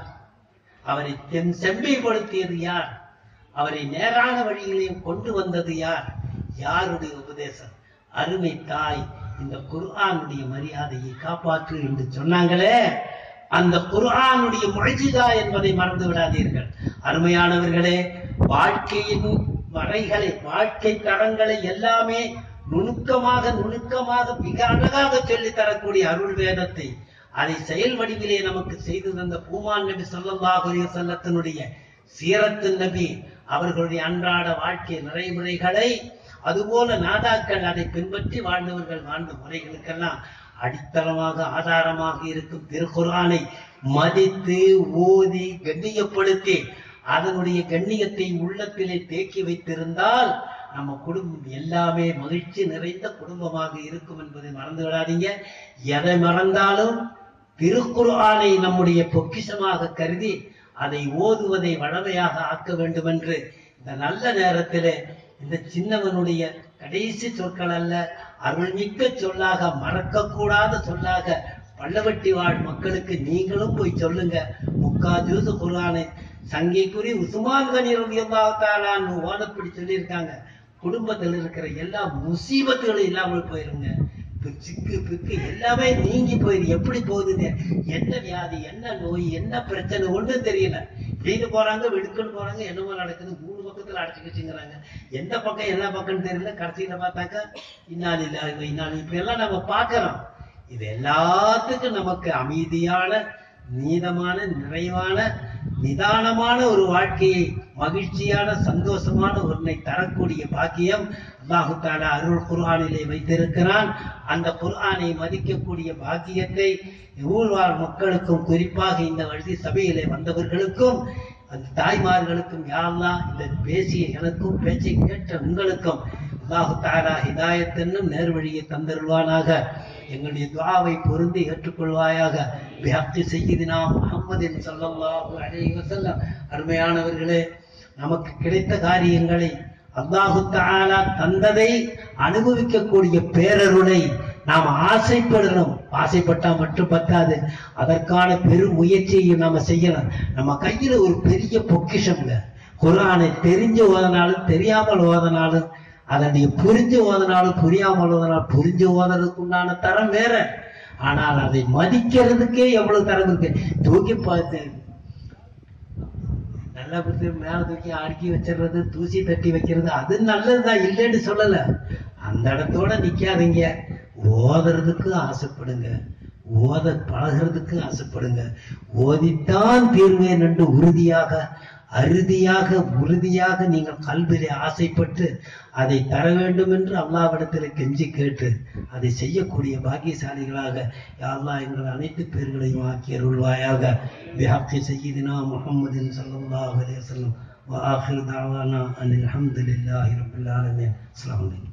அவரை தென் செம்மைப்படுத்தியது யார் அவரை நேரான வழிகளையும் கொண்டு வந்தது யார் யாருடைய உபதேசம் அருமை தாய் இந்த குர்ஆனுடைய மரியாதையை காப்பாற்று என்று சொன்னாங்களே அந்த குர்ஆனுடைய முழஜிதா என்பதை மறந்து விடாதீர்கள் அருமையானவர்களே வாழ்க்கையின் வரைகளை வாழ்க்கை தரங்களை எல்லாமே நுணுக்கமாக நுணுக்கமாக மிக அழகாக சொல்லித் தரக்கூடிய அருள் வேதத்தை அதை செயல் வடிவிலே நமக்கு செய்து தந்த பூமான் நபி ஸல்லல்லாஹு அலைஹி வஸல்லத்தினுடைய சீரத்து நபி அவர்களுடைய அன்றாட வாழ்க்கை நடைமுறைகளை அதுபோல நாதாக்கள் அதை பின்பற்றி வாழ்ந்தவர்கள் வாழ்ந்த முறைகளுக்கெல்லாம் அடித்தளமாக ஆதாரமாக இருக்கும் திருக்குர்ஆனை மதித்து ஓதி கண்ணியப்படுத்தி அதனுடைய கண்ணியத்தை உள்ளத்திலே தேக்கி வைத்திருந்தால் நம்ம குடும்பம் எல்லாமே மகிழ்ச்சி நிறைந்த குடும்பமாக இருக்கும் என்பதை மறந்து விடாதீங்க எதை மறந்தாலும் திருக்குர்ஆனை நம்முடைய பொக்கிஷமாக கருதி அதை ஓதுவதை வழமையாக ஆக்க வேண்டும் என்று இந்த நல்ல நேரத்திலே இந்த சின்னவனுடைய கடைசி சொற்கள் அல்ல அருள்மிக்க சொல்லாக மறக்கக்கூடாத சொல்லாக பள்ளவட்டி வாழ் மக்களுக்கு நீங்களும் போய் சொல்லுங்க முக்கா ஜூசு குர்ஆனை சங்கைக்குறி உஸ்மான் கனி ரலியல்லாஹு ஓதப்படி சொல்லியிருக்காங்க குடும்பத்தில் இருக்கிற எல்லா முசீபத்துகளும் இல்லாமல் போயிருங்க இப்ப சிக்கு பிக்கு எல்லாமே நீங்கி போயிரு எப்படி போகுதுங்க என்ன வியாதி என்ன நோய் என்ன பிரச்சனை ஒண்ணும் தெரியல வீடு போறாங்க வெடுக்குன்னு போறாங்க என்னமோ நடக்குது மூணு பக்கத்துல அடைச்சுக்கிச்சுங்கிறாங்க எந்த பக்கம் என்ன பக்கம்னு தெரியல கடைசியில பார்த்தாக்கா இன்னாலி இல்ல இன்னாலி இப்படி எல்லாம் நம்ம பார்க்கிறோம் இது எல்லாத்துக்கும் நமக்கு அமைதியான நீதமான நிறைவான நிதானமான ஒரு வாழ்க்கையை மகிழ்ச்சியான சந்தோஷமான ஒன்றை தரக்கூடிய பாக்கியம் அல்லாஹு தாலா அருள் குர்ஆனிலே வைத்திருக்கிறான் அந்த குர்ஆனை மதிக்கக்கூடிய பாக்கியத்தை ஊழ்வாழ் மக்களுக்கும் குறிப்பாக இந்த வழி சபையிலே வந்தவர்களுக்கும் அந்த தாய்மார்களுக்கும் யாரெல்லாம் இந்த பேசிய எனக்கும் பேச்சை கேட்ட உங்களுக்கும் அல்லாஹு தாலா ஹிதாயத் என்னும் நேர்வழியை தந்தருள்வானாக எங்களுடைய துஆவை பொருந்தி ஏற்றுக்கொள்வாயாக வியாப்தி செய்தினா முகம்மதின் ஸல்லல்லாஹு அலைஹி வஸல்லம் அருமையானவர்களே நமக்கு கிடைத்த காரியங்களை அல்லாஹு தஆலா தந்ததை அனுபவிக்கக்கூடிய பேரருளை நாம் ஆசைப்படணும் ஆசைப்பட்டா மட்டும் பத்தாது அதற்கான பெரும் முயற்சியை நாம செய்யணும் நம்ம கையில ஒரு பெரிய பொக்கிஷம்ங்க குர்ஆனை தெரிஞ்சு ஓதனாலும் தெரியாமல் ஓதனாலும் அதை நீ புரிஞ்சு ஓதனாலும் புரியாமல் ஓதனாலும் புரிஞ்சு ஓதுறதுக்கு உண்டான தரம் வேற ஆனால் அதை மதிக்கிறதுக்கே எவ்வளவு தரம் இருக்கு தூக்கி பார்த்து நல்லா பிடிச்சி மேல தூக்கி அடுக்கி வச்சிடுறது தூசி தட்டி வைக்கிறது அது நல்லதுதான் இல்லைன்னு சொல்லல அந்த இடத்தோட நிக்காதீங்க ஓதுறதுக்கு ஆசைப்படுங்க ஓத பழகிறதுக்கு ஆசைப்படுங்க ஓதித்தான் தீர்வேன் என்று உறுதியாக அறுதியாக உறுதியாக நீங்கள் கல்வியிலே ஆசைப்பட்டு அதை தர வேண்டும் என்று அல்லாவிடத்தில் கெஞ்சி கேட்டு அதை செய்யக்கூடிய பாக்கியசாலிகளாக யா அல்லாஹ் எங்கள் அனைத்து பேர்களையும் ஆக்கி அருள்வாயாக பிஹாக்கி சையீதினா முஹம்மதின் ஸல்லல்லாஹு அலைஹி வஸல்லம் وآخر دعوانا أن الحمد لله رب العالمين السلام عليكم